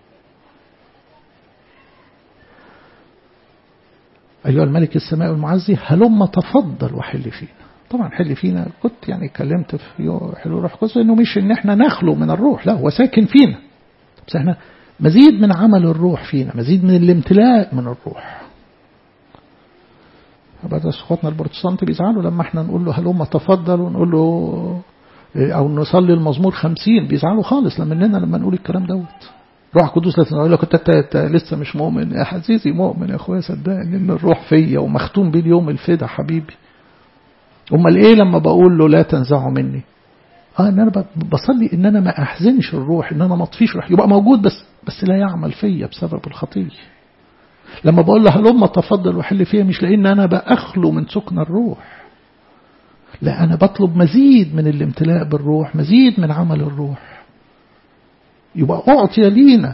أيها الملك السماء المعزي هلم تفضل وحل فينا طبعا حل فينا كنت يعني اتكلمت في حلو روح قدس انه مش ان احنا نخلو من الروح لا هو ساكن فينا بس احنا مزيد من عمل الروح فينا مزيد من الامتلاء من الروح بعد اخواتنا البروتستانت بيزعلوا لما احنا نقول له هلم تفضل ونقول له او نصلي المزمور خمسين بيزعلوا خالص لما اننا لما نقول الكلام دوت روح قدوس لا يقول لك انت لسه مش مؤمن يا عزيزي مؤمن يا اخويا صدقني ان الروح فيا ومختوم بيه اليوم الفدا حبيبي امال ايه لما بقول له لا تنزعه مني اه ان انا بصلي ان انا ما احزنش الروح ان انا ما اطفيش روح يبقى موجود بس بس لا يعمل فيا بسبب الخطيه لما بقول له هلما تفضل وحل فيا مش لان انا باخلو من سكن الروح لا انا بطلب مزيد من الامتلاء بالروح مزيد من عمل الروح يبقى اعطي لينا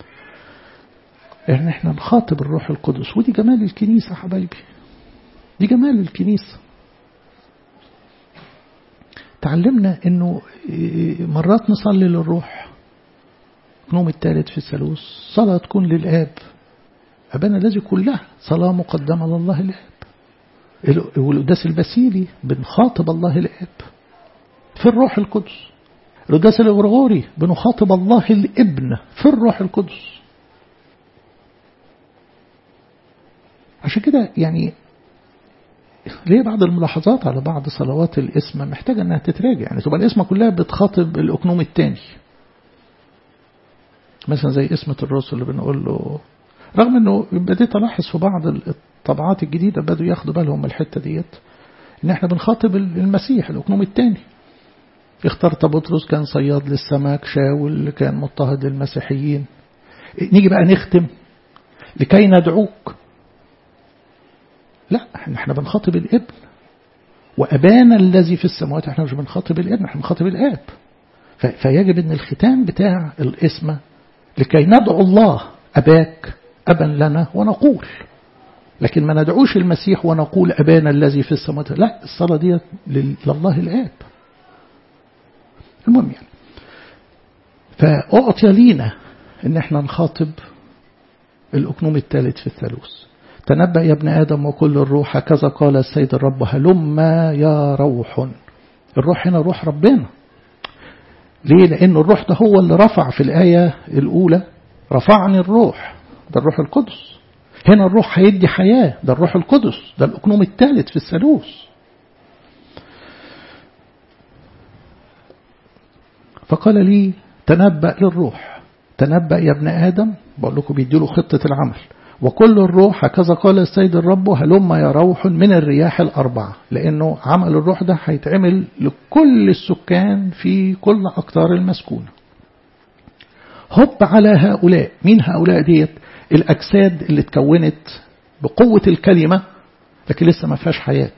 ان احنا نخاطب الروح القدس ودي جمال الكنيسه حبايبي دي جمال الكنيسه تعلمنا انه مرات نصلي للروح نوم الثالث في الثالوث صلاة تكون للآب أبانا الذي كلها صلاة مقدمة لله الآب والقداس البسيلي بنخاطب الله الآب في الروح القدس القداس الغرغوري بنخاطب الله الابن في الروح القدس عشان كده يعني ليه بعض الملاحظات على بعض صلوات الاسم محتاجة انها تتراجع يعني تبقى الاسم كلها بتخاطب الاقنوم الثاني مثلا زي اسمة الرسل اللي بنقول له رغم انه بديت الاحظ في بعض الطبعات الجديدة بدوا ياخدوا بالهم من الحتة ديت ان احنا بنخاطب المسيح الاقنوم الثاني اخترت بطرس كان صياد للسمك شاول كان مضطهد للمسيحيين نيجي بقى نختم لكي ندعوك لا احنا بنخاطب الابن وأبانا الذي في السماوات احنا مش بنخاطب الابن احنا بنخاطب الاب فيجب ان الختام بتاع الاسم لكي ندعو الله أباك أبا لنا ونقول لكن ما ندعوش المسيح ونقول أبانا الذي في السماوات لا الصلاة دي لله الآب المهم يعني فأعطي لينا ان احنا نخاطب الأكنوم الثالث في الثالوث تنبأ يا ابن آدم وكل الروح هكذا قال السيد الرب هلما يا روح الروح هنا روح ربنا ليه لأن الروح ده هو اللي رفع في الآية الأولى رفعني الروح ده الروح القدس هنا الروح هيدي حياة ده الروح القدس ده الأكنوم الثالث في الثالوث فقال لي تنبأ للروح تنبأ يا ابن آدم بقول لكم بيديله خطة العمل وكل الروح هكذا قال السيد الرب هلما يا روح من الرياح الأربعة لأنه عمل الروح ده هيتعمل لكل السكان في كل أقطار المسكونة هب على هؤلاء مين هؤلاء ديت الأجساد اللي اتكونت بقوة الكلمة لكن لسه ما فيهاش حياة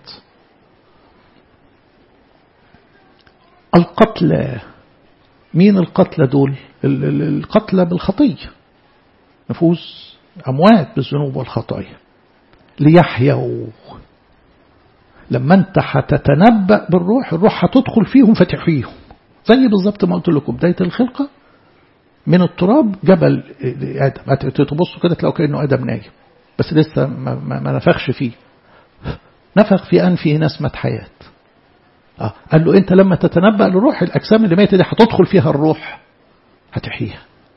القتلى مين القتلى دول القتلى بالخطية نفوس أموات بالذنوب والخطايا ليحيوا لما انت هتتنبأ بالروح الروح هتدخل فيهم فتحيهم زي بالظبط ما قلت لكم بداية الخلقة من التراب جبل آدم تبصوا كده تلاقوا كأنه آدم نايم بس لسه ما, ما, ما نفخش فيه نفخ في أنفه نسمة حياة آه. قال له أنت لما تتنبأ للروح الأجسام اللي ماتت دي هتدخل فيها الروح هتحييها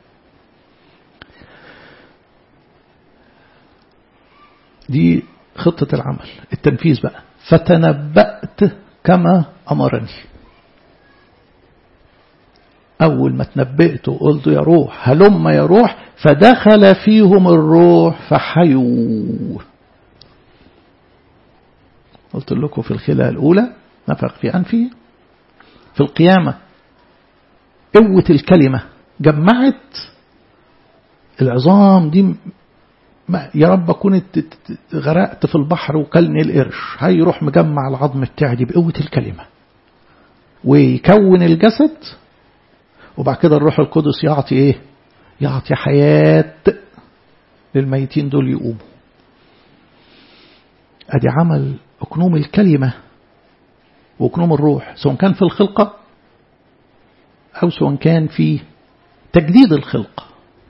دي خطة العمل التنفيذ بقى فتنبأت كما أمرني أول ما تنبأت وقلت يا روح هلم يا روح فدخل فيهم الروح فحيوا قلت لكم في الخلاء الأولى نفخ في أنفه في القيامة قوة الكلمة جمعت العظام دي ما يا رب أكون غرقت في البحر وكلني القرش هيروح مجمع العظم بتاعي دي بقوة الكلمة ويكون الجسد وبعد كده الروح القدس يعطي ايه يعطي حياة للميتين دول يقوموا ادي عمل اكنوم الكلمة واكنوم الروح سواء كان في الخلقة او سواء كان في تجديد الخلقة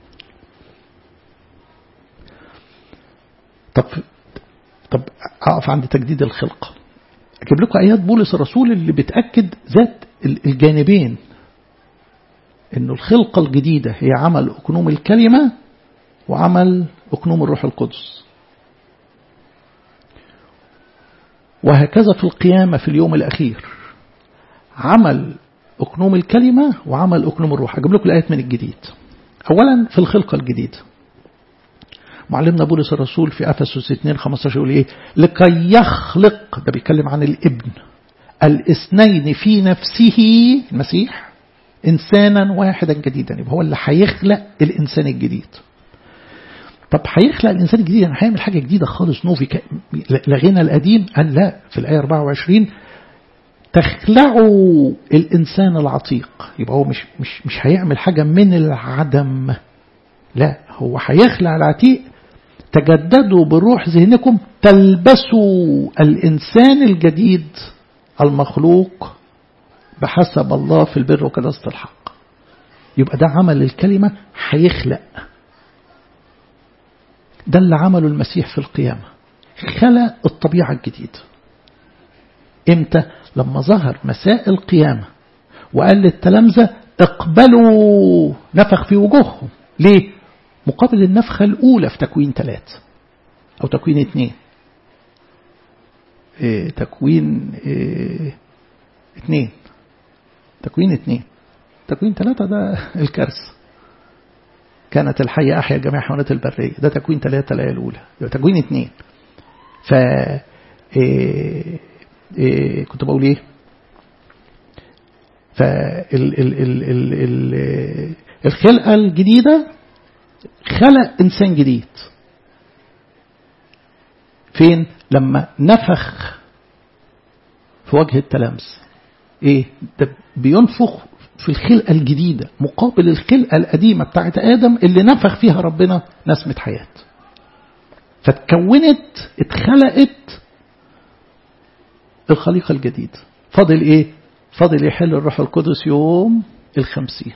طب طب اقف عند تجديد الخلقة اجيب لكم ايات بولس الرسول اللي بتاكد ذات الجانبين انه الخلقة الجديدة هي عمل أكنوم الكلمة وعمل أكنوم الروح القدس وهكذا في القيامة في اليوم الأخير عمل أكنوم الكلمة وعمل أكنوم الروح أجيب لكم الآيات من الجديد أولا في الخلقة الجديدة معلمنا بولس الرسول في أفسس 2 15 يقول إيه لكي يخلق ده بيتكلم عن الابن الاثنين في نفسه المسيح إنسانا واحدا جديدا يبقى هو اللي هيخلق الإنسان الجديد طب هيخلق الإنسان الجديد يعني هيعمل حاجة جديدة خالص نوفي لغينا القديم قال لا في الآية 24 تخلعوا الإنسان العتيق يبقى هو مش, مش, مش هيعمل حاجة من العدم لا هو هيخلع العتيق تجددوا بروح ذهنكم تلبسوا الإنسان الجديد المخلوق بحسب الله في البر وكراسة الحق يبقى ده عمل الكلمة هيخلق ده اللي عمله المسيح في القيامة خلق الطبيعة الجديدة امتى لما ظهر مساء القيامة وقال للتلامذة اقبلوا نفخ في وجوههم ليه مقابل النفخة الأولى في تكوين ثلاثة أو تكوين اثنين إيه تكوين إيه اثنين تكوين اثنين تكوين ثلاثة ده الكارثة كانت الحية أحيا جميع حيوانات البرية ده تكوين ثلاثة الآية الأولى يبقى تكوين اثنين ف إيه إيه كنت بقول ايه فال ال ال ال ال الخلقة الجديدة خلق إنسان جديد فين لما نفخ في وجه التلامس ايه ده بينفخ في الخلقة الجديدة مقابل الخلقة القديمة بتاعت آدم اللي نفخ فيها ربنا نسمة حياة فتكونت اتخلقت الخليقة الجديدة فاضل ايه فاضل يحل الروح القدس يوم الخمسين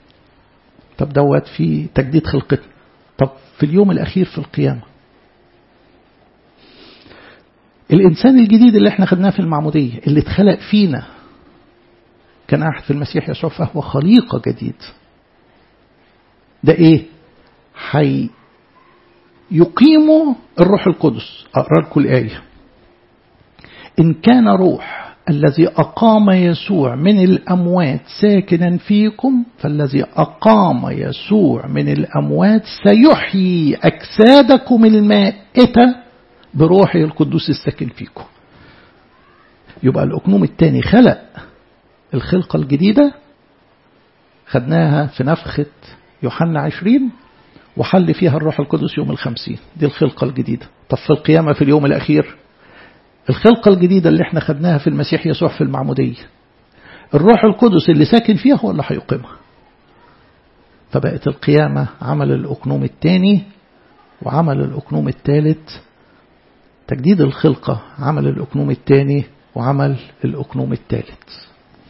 طب دوت في تجديد خلقتنا طب في اليوم الأخير في القيامة الإنسان الجديد اللي احنا خدناه في المعمودية اللي اتخلق فينا كان أحد في المسيح يسوع فهو خليقة جديد ده إيه حي يقيم الروح القدس أقرأ لكم الآية إن كان روح الذي أقام يسوع من الأموات ساكنا فيكم فالذي أقام يسوع من الأموات سيحيي أجسادكم المائتة بروحه القدوس الساكن فيكم يبقى الأكنوم الثاني خلق الخلقة الجديدة خدناها في نفخة يوحنا عشرين وحل فيها الروح القدس يوم الخمسين دي الخلقة الجديدة طب في القيامة في اليوم الأخير الخلقة الجديدة اللي احنا خدناها في المسيح يسوع في المعمودية الروح القدس اللي ساكن فيها هو اللي هيقيمها فبقت القيامة عمل الأكنوم الثاني وعمل الأكنوم الثالث تجديد الخلقة عمل الأكنوم الثاني وعمل الأكنوم الثالث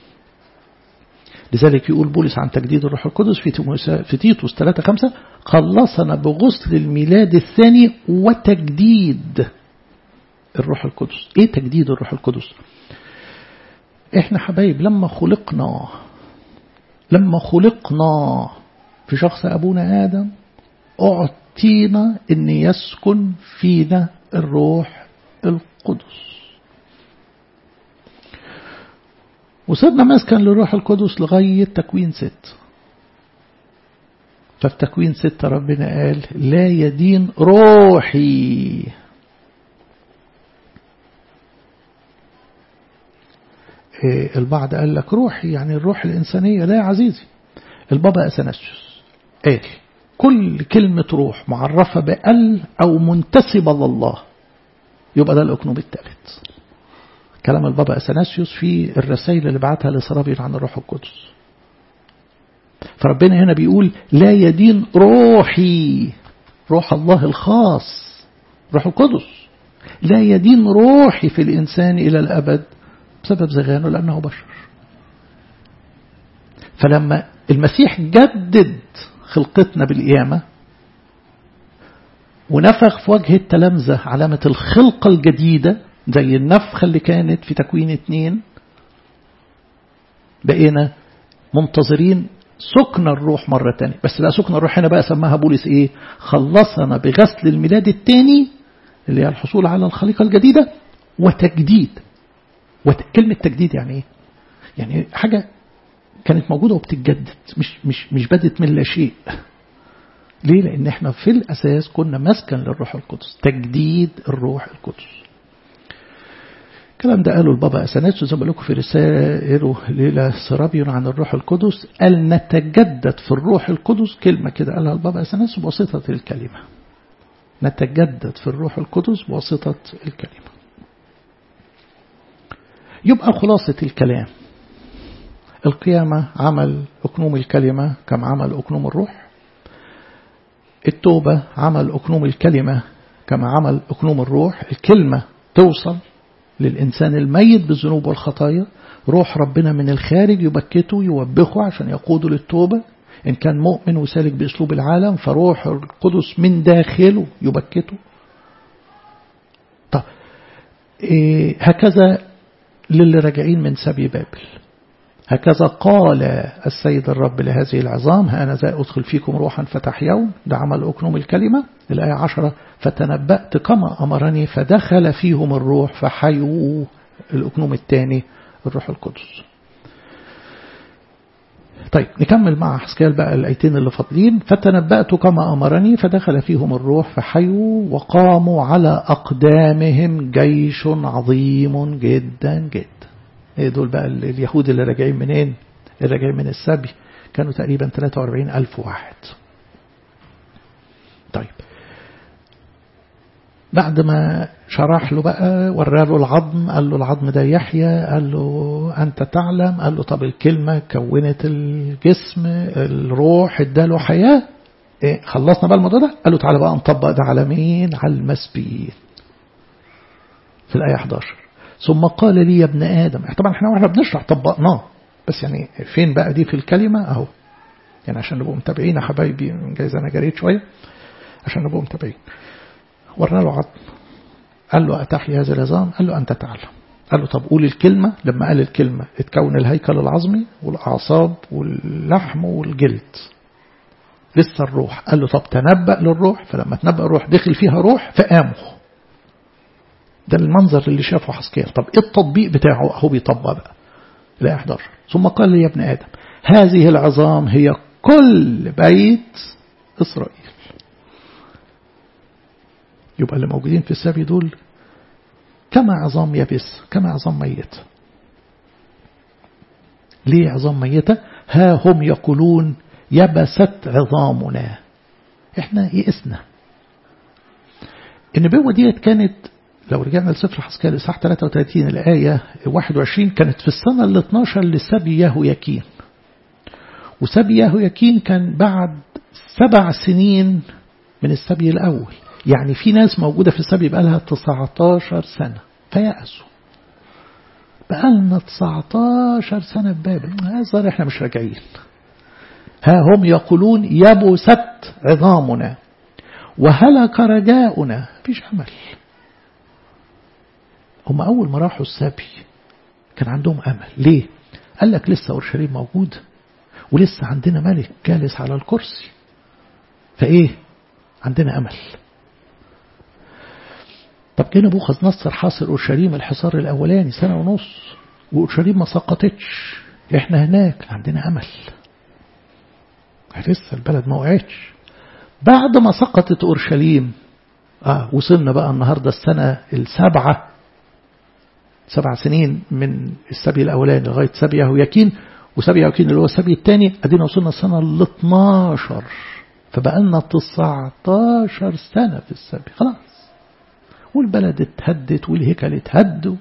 لذلك يقول بولس عن تجديد الروح القدس في في تيتوس 3 5 خلصنا بغسل الميلاد الثاني وتجديد الروح القدس ايه تجديد الروح القدس احنا حبايب لما خلقنا لما خلقنا في شخص ابونا ادم اعطينا ان يسكن فينا الروح القدس وسيبنا مسكن للروح القدس لغاية تكوين ست ففي تكوين ست ربنا قال لا يدين روحي إيه البعض قال لك روحي يعني الروح الإنسانية لا يا عزيزي البابا أثناسيوس قال كل كلمة روح معرفة بأل أو منتسبة لله يبقى ده الأكنوب الثالث كلام البابا أثناسيوس في الرسائل اللي بعتها لسرابيل عن الروح القدس فربنا هنا بيقول لا يدين روحي روح الله الخاص روح القدس لا يدين روحي في الإنسان إلى الأبد بسبب زغانه لأنه بشر فلما المسيح جدد خلقتنا بالقيامة ونفخ في وجه التلامذة علامة الخلقة الجديدة زي النفخة اللي كانت في تكوين اتنين بقينا منتظرين سكن الروح مرة تانية بس لا سكن الروح هنا بقى سماها بولس ايه خلصنا بغسل الميلاد التاني اللي هي الحصول على الخليقة الجديدة وتجديد وت... كلمة تجديد يعني ايه يعني حاجة كانت موجودة وبتتجدد مش مش مش بدت من لا شيء ليه لأن احنا في الأساس كنا مسكن للروح القدس تجديد الروح القدس الكلام ده قاله البابا أثناسيوس زي ما لكم في رسائله ليلة سرابيون عن الروح القدس قال نتجدد في الروح القدس كلمة كده قالها البابا أثناسيوس بواسطة الكلمة نتجدد في الروح القدس بواسطة الكلمة يبقى خلاصة الكلام القيامة عمل أكنوم الكلمة كم عمل أكنوم الروح التوبة عمل أكنوم الكلمة كما عمل أكنوم الروح الكلمة توصل للإنسان الميت بالذنوب والخطايا روح ربنا من الخارج يبكته يوبخه عشان يقوده للتوبة إن كان مؤمن وسالك بأسلوب العالم فروح القدس من داخله يبكته طب إيه هكذا للي راجعين من سبي بابل هكذا قال السيد الرب لهذه العظام أنا ذا أدخل فيكم روحا فتحيون ده عمل أكنوم الكلمة الآية عشرة فتنبأت كما أمرني فدخل فيهم الروح فحيوا الأكنوم الثاني الروح القدس طيب نكمل مع حسكال بقى الآيتين اللي فاضلين فتنبأت كما أمرني فدخل فيهم الروح فحيوا وقاموا على أقدامهم جيش عظيم جدا جدا ايه دول بقى اليهود اللي راجعين منين اللي راجعين من السبي كانوا تقريبا 43 ألف واحد طيب بعد ما شرح له بقى وراله العظم قال له العظم ده يحيى قال له أنت تعلم قال له طب الكلمة كونت الجسم الروح اداله حياة إيه خلصنا بقى الموضوع ده قال له تعالى بقى نطبق ده على مين على المسبيين في الآية 11 ثم قال لي يا ابن آدم طبعا احنا واحنا بنشرح طبقناه بس يعني فين بقى دي في الكلمة اهو يعني عشان نبقوا متابعين يا حبايبي جايز انا جريت شوية عشان نبقوا متابعين ورنا له عظم قال له أتحيا هذا العظام قال له أنت تعلم قال له طب قول الكلمة لما قال الكلمة اتكون الهيكل العظمي والأعصاب واللحم والجلد لسه الروح قال له طب تنبأ للروح فلما تنبأ الروح دخل فيها روح فقاموا ده المنظر اللي شافه حسكيل طب ايه التطبيق بتاعه هو بيطبق بقى لا 11 ثم قال لي يا ابن آدم هذه العظام هي كل بيت إسرائيل يبقى اللي موجودين في السبي دول كما عظام يبس كما عظام ميت ليه عظام ميتة ها هم يقولون يبست عظامنا احنا يئسنا النبوة ديت كانت لو رجعنا لسفر حسكال إصحاح 33 الآية 21 كانت في السنة ال 12 لسبي يهوياكين وسبي يهوياكين كان بعد سبع سنين من السبي الأول يعني في ناس موجودة في السبي بقالها 19 سنة فيأسوا بقالنا 19 سنة في بابل هذا احنا مش راجعين ها هم يقولون يبست عظامنا وهلك رجاؤنا فيش أمل هم أول ما راحوا السبي كان عندهم أمل ليه؟ قال لك لسه أورشليم موجود ولسه عندنا ملك جالس على الكرسي فإيه؟ عندنا أمل طب كان نبوخذ نصر حاصر أورشليم الحصار الأولاني سنة ونص وأورشليم ما سقطتش إحنا هناك عندنا أمل لسه البلد ما وقعتش بعد ما سقطت أورشليم آه وصلنا بقى النهاردة السنة السابعة سبع سنين من السبي الأولاني لغاية سبي يهوياكين وسبي يهوياكين اللي هو السبي الثاني أدينا وصلنا السنة ال 12 فبقى لنا 19 سنة في السبي خلاص والبلد اتهدت والهيكل اتهد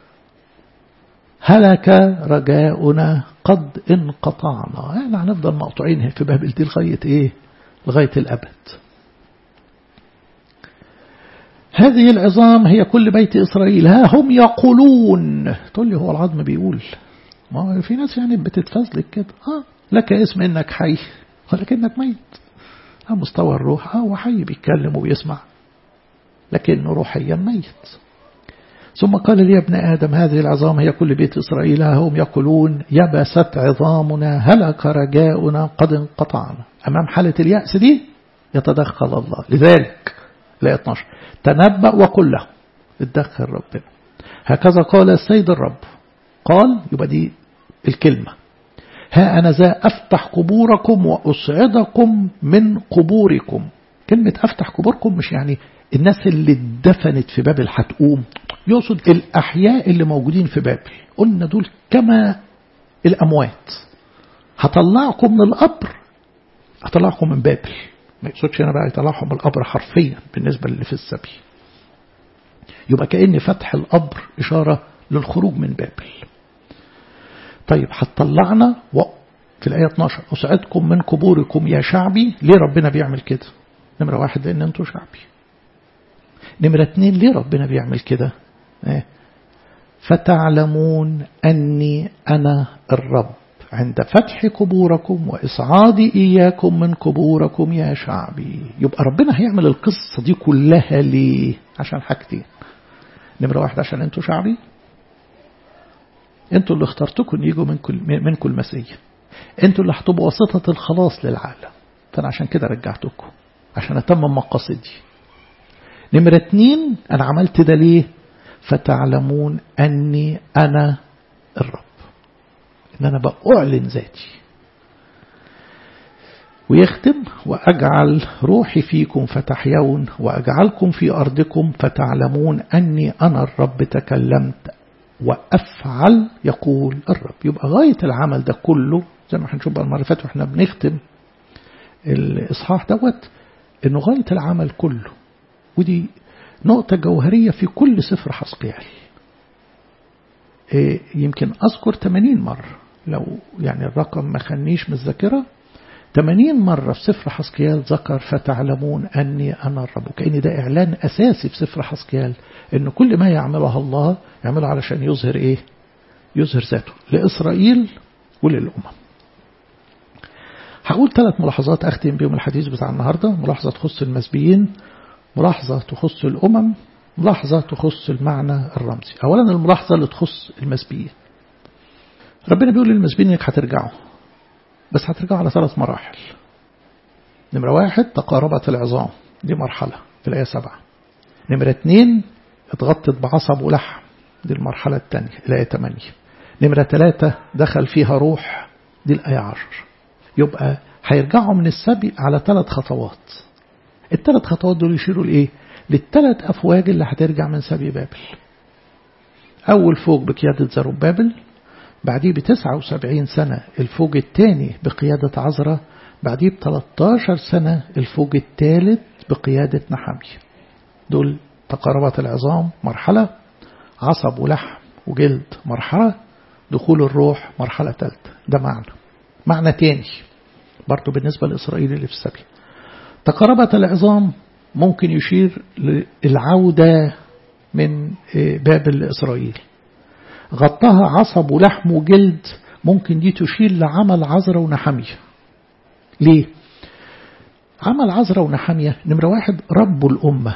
هلك رجاؤنا قد انقطعنا يعني هنفضل مقطوعين في بابل دي لغاية ايه لغاية الأبد هذه العظام هي كل بيت إسرائيل ها هم يقولون تقول لي هو العظم بيقول ما في ناس يعني بتتفزلك كده ها لك اسم انك حي ولكنك ميت ها مستوى الروح ها هو حي بيتكلم وبيسمع لكنه روحيا ميت ثم قال لي يا ابن آدم هذه العظام هي كل بيت إسرائيل هم يقولون يبست عظامنا هلك رجاؤنا قد انقطعنا أمام حالة اليأس دي يتدخل الله لذلك لا 12 تنبأ وقل له اتدخل ربنا هكذا قال السيد الرب قال يبقى دي الكلمة ها أنا ذا أفتح قبوركم وأصعدكم من قبوركم كلمة أفتح قبوركم مش يعني الناس اللي اتدفنت في بابل هتقوم يقصد الأحياء اللي موجودين في بابل قلنا دول كما الأموات هطلعكم من القبر هطلعكم من بابل ما يقصدش هنا بقى يطلعهم من القبر حرفيا بالنسبة اللي في السبي يبقى كأن فتح القبر إشارة للخروج من بابل طيب هتطلعنا و... في الآية 12 أسعدكم من قبوركم يا شعبي ليه ربنا بيعمل كده نمرة واحد لأن أنتوا شعبي نمرة اتنين ليه ربنا بيعمل كده إيه؟ فتعلمون أني أنا الرب عند فتح قبوركم وإصعادي إياكم من قبوركم يا شعبي يبقى ربنا هيعمل القصة دي كلها ليه عشان حاجتين نمرة واحد عشان أنتوا شعبي أنتوا اللي اخترتكم يجوا منكم منكم المسيح أنتوا اللي هتبقوا واسطة الخلاص للعالم فأنا عشان كده رجعتكم عشان أتمم مقاصدي نمرة اتنين أنا عملت ده ليه فتعلمون أني أنا الرب إن أنا بأعلن ذاتي ويختم وأجعل روحي فيكم فتحيون وأجعلكم في أرضكم فتعلمون أني أنا الرب تكلمت وأفعل يقول الرب يبقى غاية العمل ده كله زي ما هنشوف بقى المرة اللي فاتت واحنا بنختم الإصحاح دوت إنه غاية العمل كله ودي نقطة جوهرية في كل سفر حسقيال يمكن أذكر 80 مرة لو يعني الرقم ما خنيش من الذاكرة 80 مرة في سفر حسقيال ذكر فتعلمون أني أنا الرب وكأن ده إعلان أساسي في سفر حسقيال أن كل ما يعمله الله يعمله علشان يظهر إيه يظهر ذاته لإسرائيل وللأمم هقول ثلاث ملاحظات أختم بهم الحديث بتاع النهاردة ملاحظة تخص المسبيين ملاحظة تخص الأمم ملاحظة تخص المعنى الرمزي أولا الملاحظة اللي تخص المسبيين ربنا بيقول للمسبيين انك هترجعوا بس هترجعوا على ثلاث مراحل نمرة واحد تقاربت العظام دي مرحلة في الآية سبعة نمرة اتنين اتغطت بعصب ولحم دي المرحلة الثانية الآية 8 نمرة ثلاثة دخل فيها روح دي الآية 10 يبقى هيرجعوا من السبي على ثلاث خطوات الثلاث خطوات دول يشيروا لإيه للثلاث أفواج اللي هترجع من سبي بابل أول فوج بقيادة زروبابل بعديه ب 79 سنة الفوج الثاني بقيادة عزرة بعديه ب 13 سنة الفوج الثالث بقيادة نحمي دول تقاربت العظام مرحلة عصب ولحم وجلد مرحلة دخول الروح مرحلة ثالثة ده معنى معنى تاني برضو بالنسبة لإسرائيل اللي في السبي تقاربت العظام ممكن يشير للعودة من بابل لإسرائيل غطاها عصب ولحم وجلد ممكن دي تشير لعمل عزرة ونحمية ليه؟ عمل عزرة ونحمية نمرة واحد رب الأمة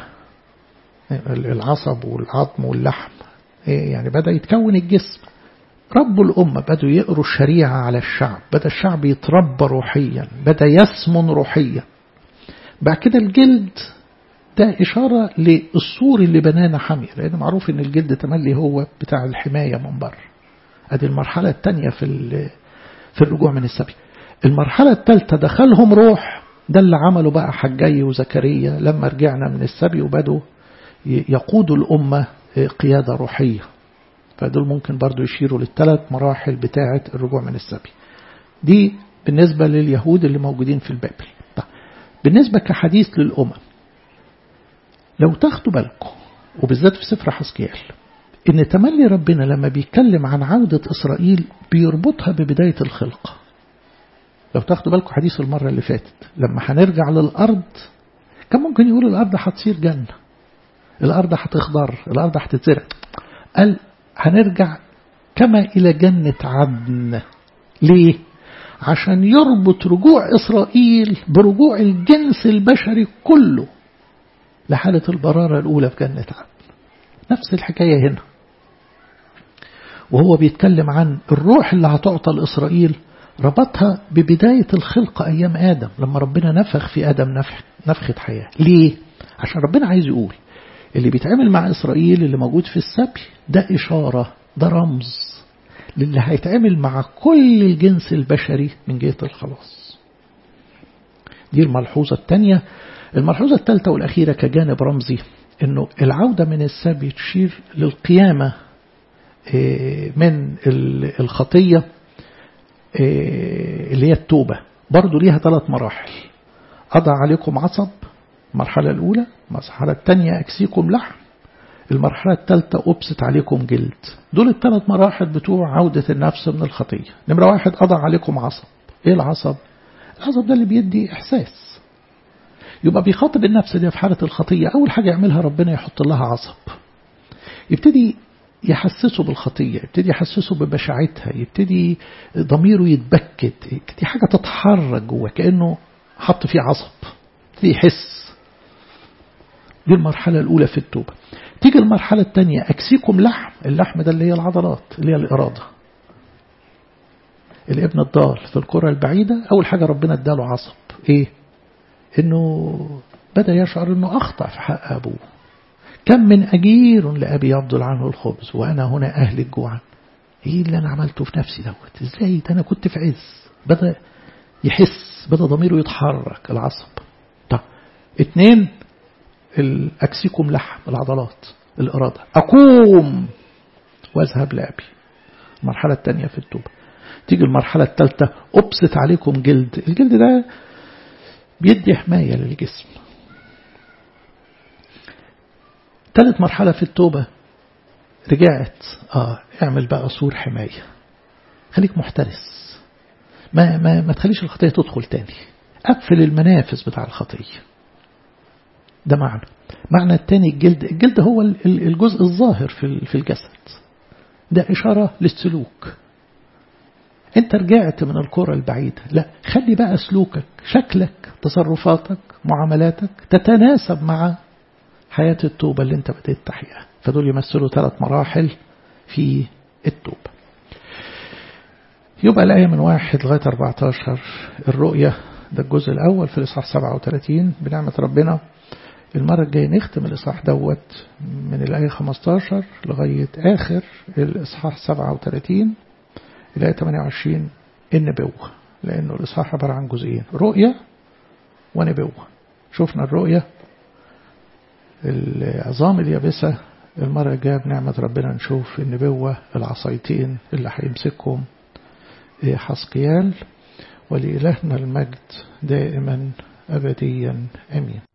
العصب والعظم واللحم يعني بدأ يتكون الجسم رب الأمة بدأوا يقروا الشريعة على الشعب بدأ الشعب يتربى روحيا بدأ يسمن روحيا بعد كده الجلد ده إشارة للسور اللي بناه حمية لأن معروف إن الجلد تملي هو بتاع الحماية من بره أدي المرحلة الثانية في في الرجوع من السبي المرحلة الثالثة دخلهم روح ده اللي عمله بقى حجي وزكريا لما رجعنا من السبي وبدوا يقودوا الأمة قيادة روحية فدول ممكن برضو يشيروا للثلاث مراحل بتاعة الرجوع من السبي دي بالنسبة لليهود اللي موجودين في البابل طيب. بالنسبة كحديث للأمم لو تاخدوا بالكم وبالذات في سفر حسكيال إن تملي ربنا لما بيتكلم عن عودة إسرائيل بيربطها ببداية الخلق لو تاخدوا بالكم حديث المرة اللي فاتت لما هنرجع للأرض كان ممكن يقول الأرض هتصير جنة الأرض هتخضر الأرض هتتزرع قال هنرجع كما إلى جنة عدن ليه؟ عشان يربط رجوع إسرائيل برجوع الجنس البشري كله لحالة البرارة الأولى في جنة عدن نفس الحكاية هنا وهو بيتكلم عن الروح اللي هتعطى لإسرائيل ربطها ببداية الخلق أيام آدم لما ربنا نفخ في آدم نفخ نفخة حياة ليه؟ عشان ربنا عايز يقول اللي بيتعامل مع إسرائيل اللي موجود في السبي ده إشارة ده رمز للي هيتعامل مع كل الجنس البشري من جهة الخلاص دي الملحوظة الثانية الملحوظة الثالثة والأخيرة كجانب رمزي أنه العودة من السبي تشير للقيامة من الخطية اللي هي التوبة برضو ليها ثلاث مراحل أضع عليكم عصب المرحلة الأولى المرحلة الثانية أكسيكم لحم المرحلة الثالثة أبسط عليكم جلد دول الثلاث مراحل بتوع عودة النفس من الخطية نمرة واحد أضع عليكم عصب إيه العصب؟ العصب ده اللي بيدي إحساس يبقى بيخاطب النفس دي في حالة الخطية أول حاجة يعملها ربنا يحط لها عصب يبتدي يحسسه بالخطية يبتدي يحسسه ببشاعتها يبتدي ضميره يتبكت يبتدي حاجة تتحرك جوه كأنه حط فيه عصب يبتدي يحس دي المرحلة الأولى في التوبة تيجي المرحلة الثانية أكسيكم لحم اللحم ده اللي هي العضلات اللي هي الإرادة الابن الضال في القرى البعيدة أول حاجة ربنا اداله عصب إيه إنه بدأ يشعر إنه أخطأ في حق أبوه كم من أجير لأبي يفضل عنه الخبز وأنا هنا أهلك جوعا إيه اللي أنا عملته في نفسي دوت إزاي ده أنا كنت في عز بدأ يحس بدأ ضميره يتحرك العصب طب اتنين الأكسيكم لحم العضلات الإرادة أقوم وأذهب لأبي المرحلة الثانية في التوبة تيجي المرحلة الثالثة أبسط عليكم جلد الجلد ده بيدي حماية للجسم ثالث مرحلة في التوبة رجعت آه اعمل بقى سور حماية خليك محترس ما, ما, ما تخليش الخطية تدخل تاني قفل المنافذ بتاع الخطية ده معنى معنى التاني الجلد الجلد هو الجزء الظاهر في الجسد ده إشارة للسلوك انت رجعت من الكرة البعيدة لا خلي بقى سلوكك شكلك تصرفاتك معاملاتك تتناسب مع حياة التوبة اللي انت بديت تحياها فدول يمثلوا ثلاث مراحل في التوبة يبقى الآية من واحد لغاية 14 الرؤية ده الجزء الأول في الإصحاح 37 بنعمة ربنا المرة الجاية نختم الإصحاح دوت من الآية 15 لغاية آخر الإصحاح 37 الآية 28 النبوة لأنه الإصحاح عبارة عن جزئين رؤية ونبوة شفنا الرؤية العظام اليابسة المرة الجاية بنعمة ربنا نشوف النبوة العصايتين اللي هيمسكهم حسقيال ولإلهنا المجد دائما أبديا أمين